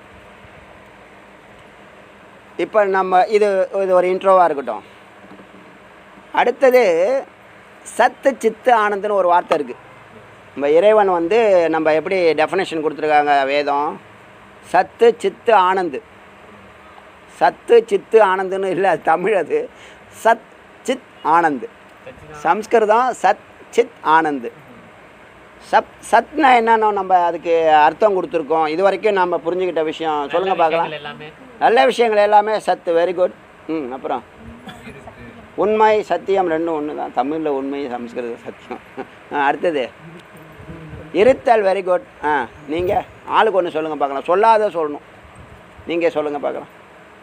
இப்போ நம்ம இது இது ஒரு இன்ட்ரோவாக இருக்கட்டும் அடுத்தது சத்து சித்து ஆனந்துன்னு ஒரு வார்த்தை இருக்குது நம்ம இறைவன் வந்து நம்ம எப்படி டெஃபனேஷன் கொடுத்துருக்காங்க வேதம் சத்து சித்து ஆனந்து சத்து சித்து ஆனந்துன்னு இல்லை அது தமிழ் அது சத் சித் ஆனந்து சச்சிதான் சம்ஸ்கிருதம் சத் சித் ஆனந்து சப் சத்னா என்னன்னு நம்ம அதுக்கு அர்த்தம் கொடுத்துருக்கோம் இது வரைக்கும் நம்ம புரிஞ்சுக்கிட்ட விஷயம் சொல்லுங்க நல்ல பார்க்கலாம் விஷயங்கள் எல்லாமே நல்ல விஷயங்கள் எல்லாமே சத்து வெரி குட் ம் அப்புறம் உண்மை சத்தியம் ரெண்டும் ஒன்று தான் தமிழில் உண்மை சம்ஸ்கிருத சத்தியம் ஆ, அடுத்தது இருத்தல் வெரி குட் ஆ நீங்கள் ஆளுக்கு ஒன்று சொல்லுங்கள் பார்க்கலாம் சொல்லாத சொல்லணும் நீங்கள் சொல்லுங்கள் பார்க்கலாம்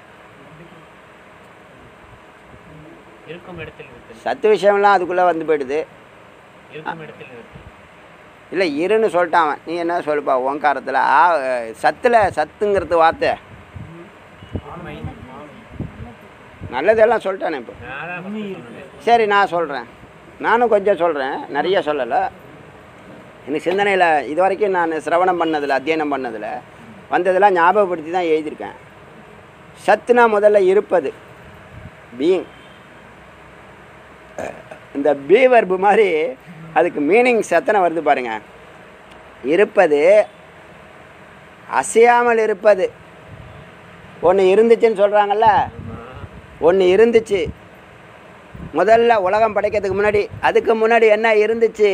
இருக்கும் இடத்தில் இருத்தல் சத்து விஷயம்லாம் அதுக்குள்ளே வந்து போயிடுது இருக்கும் இடத்தில் இருத்தல் இல்லை இருன்னு சொல்லிட்டான் அவன் நீ என்ன சொல்லுப்பா ஓங்காரத்தில் ஆ சத்தில் சத்துங்கிறது வார்த்தை உண்மை நல்லதெல்லாம் சொல்லிட்டானே இப்போ நான் தான் first சொன்னது. சரி நான் சொல்கிறேன் நானும் கொஞ்சம் சொல்கிறேன் நிறைய சொல்லலை எனக்கு சிந்தனையில் இது வரைக்கும் நான் சிரவணம் பண்ணதில் அத்தியனம் பண்ணதில் வந்ததெல்லாம் ஞாபகப்படுத்தி தான் எழுதியிருக்கேன் சத்துனா முதல்ல இருப்பது பீயிங் இந்த பி வர்பு மாதிரி அதுக்கு மீனிங் எத்தனை வருது பாருங்க இருப்பது அசையாமல் இருப்பது ஒன்று இருந்துச்சுன்னு சொல்கிறாங்கல்ல ஒன்று இருந்துச்சு முதல்ல உலகம் படைக்கிறதுக்கு முன்னாடி அதுக்கு முன்னாடி என்ன இருந்துச்சு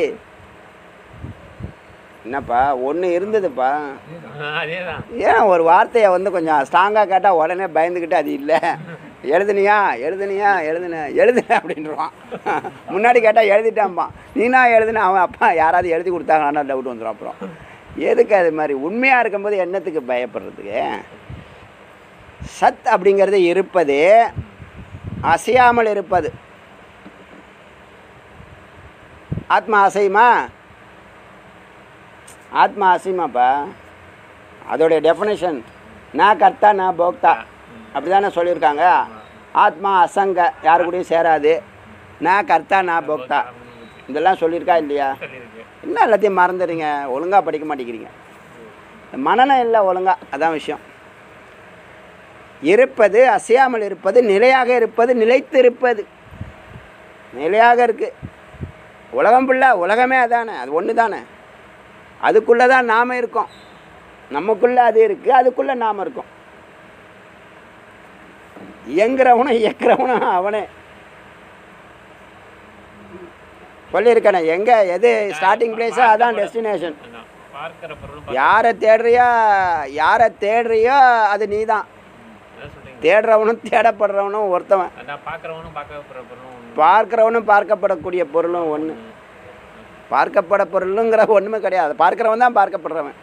என்னப்பா ஒன்று இருந்ததுப்பா அதேதான் ஏன் ஒரு வார்த்தையை வந்து கொஞ்சம் ஸ்ட்ராங்காக கேட்டால் உடனே பயந்துக்கிட்டு அது இல்லை எழுதுனியா எழுதுனியா எழுதுன எழுதுன அப்படின்றான் முன்னாடி கேட்டால் எழுதிட்டான்பான் நீனா எழுதுன அவன் அப்பா யாராவது எழுதி கொடுத்தாங்களான்னு டவுட் வந்துடும் அப்புறம் எதுக்கு அது மாதிரி உண்மையாக இருக்கும்போது என்னத்துக்கு பயப்படுறதுக்கு சத் அப்படிங்கிறது இருப்பது அசையாமல் இருப்பது ஆத்மா அசையுமா ஆத்மா அசையுமாப்பா அதோடைய டெஃபினேஷன் நான் கர்த்தா நான் போக்தா அப்படி தானே சொல்லியிருக்காங்க ஆத்மா அசங்க யாரு கூடயும் சேராது நான் கர்த்தா நான் போக்தா இதெல்லாம் சொல்லியிருக்கா இல்லையா சொல்லியிருக்கு என்ன எல்லாத்தையும் மறந்துடுறீங்க ஒழுங்காக படிக்க மாட்டேங்கிறீங்க மனநம் இல்லை ஒழுங்கா அதான் விஷயம் இருப்பது அசையாமல் இருப்பது நிலையாக இருப்பது நிலைத்து இருப்பது நிலையாக இருக்கு உலகம் ஃபுல்லா உலகமே அதானே அது ஒன்று தானே அதுக்குள்ளே தான் நாம் இருக்கோம் நமக்குள்ளே அது இருக்குது அதுக்குள்ளே நாம் இருக்கோம் இயங்குறவனும் இயக்கிறவனும் அவனே சொல்லியிருக்கேனே எங்கே எது ஸ்டார்டிங் பிளேஸோ அதான் டெஸ்டினேஷன் அதான் பார்க்கிற பொருளும் யாரை தேடுறியோ யாரை தேடுறியோ அது நீ தான் அதான் சொல்றீங்க தேடுறவனும் தேடப்படுறவனும் ஒருத்தவன் அதான் பார்க்குறவனும் பார்க்கப்படுற பொருளும் ஒண்ணு. பார்க்குறவனும் பார்க்கப்படக்கூடிய பொருளும் ஒன்று பார்க்கப்பட பொருளுங்கிற ஒன்றுமே கிடையாது பார்க்குறவன் தான் பார்க்கப்படுறவன்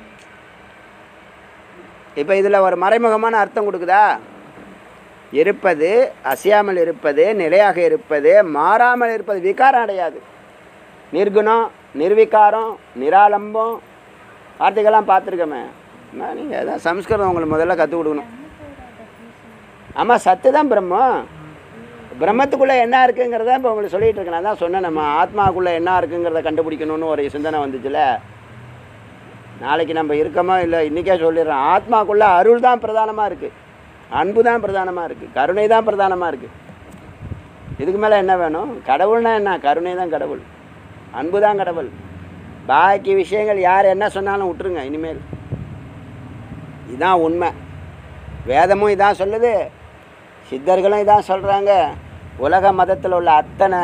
இப்போ இதில் ஒரு மறைமுகமான அர்த்தம் கொடுக்குதா இருப்பது அசையாமல் இருப்பது நிலையாக இருப்பது மாறாமல் இருப்பது விகாரம் அடையாது நிர்குணம் நிர்விகாரம் நிராலம்பம் வார்த்தைகள்லாம் பார்த்துருக்கோமே நீங்கள் அதான் சம்ஸ்கிருதம் உங்களுக்கு முதல்ல கற்றுக் கொடுக்கணும் ஆமாம் சத்து தான் பிரம்மம் பிரம்மத்துக்குள்ளே என்ன இருக்குங்கிறத இப்போ உங்களுக்கு சொல்லிட்டு இருக்கேன் நான் தான் சொன்னேன் நம்ம ஆத்மாவுக்குள்ளே என்ன இருக்குங்கிறத கண்டுபிடிக்கணும்னு ஒரு சிந்தனை வந்துச்சுல நாளைக்கு நம்ம இருக்கோமோ இல்லை இன்றைக்கே சொல்லிடுறோம் ஆத்மாக்குள்ளே அருள் தான் பிரதானமாக இருக்குது அன்பு தான் பிரதானமாக இருக்குது கருணை தான் பிரதானமாக இருக்குது இதுக்கு மேலே என்ன வேணும் கடவுள்னா என்ன கருணை தான் கடவுள் அன்பு தான் கடவுள் பாக்கி விஷயங்கள் யார் என்ன சொன்னாலும் விட்டுருங்க இனிமேல் இதான் உண்மை வேதமும் இதான் சொல்லுது சித்தர்களும் இதான் சொல்கிறாங்க உலக மதத்தில் உள்ள அத்தனை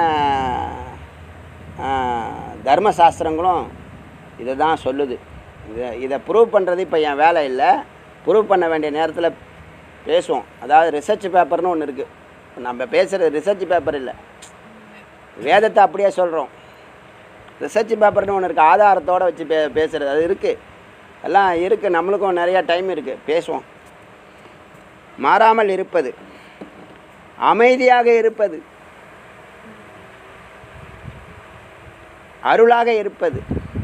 ஆ, தர்மசாஸ்திரங்களும் இதை தான் சொல்லுது இதை இதை ப்ரூவ் பண்ணுறது இப்போ என் வேலை இல்லை ப்ரூவ் பண்ண வேண்டிய நேரத்தில் பேசுவோம் அதாவது ரிசர்ச் பேப்பர்னு ஒன்று இருக்குது நம்ம பேசுகிறது ரிசர்ச் பேப்பர் இல்லை வேதத்தை அப்படியே சொல்கிறோம் ரிசர்ச் பேப்பர்னு ஒன்று இருக்குது ஆதாரத்தோடு வச்சு பே பேசுகிறது அது இருக்குது எல்லாம் இருக்குது நம்மளுக்கும் நிறையா டைம் இருக்குது பேசுவோம் மாறாமல் இருப்பது அமைதியாக இருப்பது அருளாக இருப்பது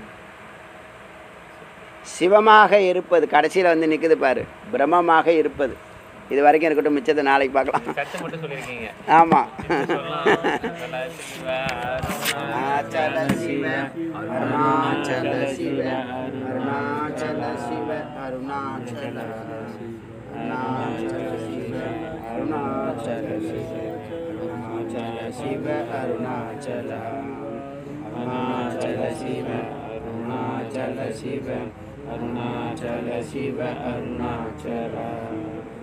சிவமாக இருப்பது கடைசியில் வந்து நிற்குது பாரு பிரம்மமாக இருப்பது இது வரைக்கும் இருக்கட்டும் மிச்சத்தை நாளைக்கு பார்க்கலாம் சத்து மட்டும் சொல்லியிருக்கீங்க ஆமாம் சொல்லலாம் சிவ, அருணாச்சல சிவ அருணாச்சல சிவ அருணாச்சல சிவ அருணாச்சல அருணாச்சல சிவ அருணாச்சல சிவ அருணாச்சல சிவ அருணாச்சல அருணாச்சல சிவ அருணாச்சல சிவ அருணாச்சல சிவ அருணாச்சல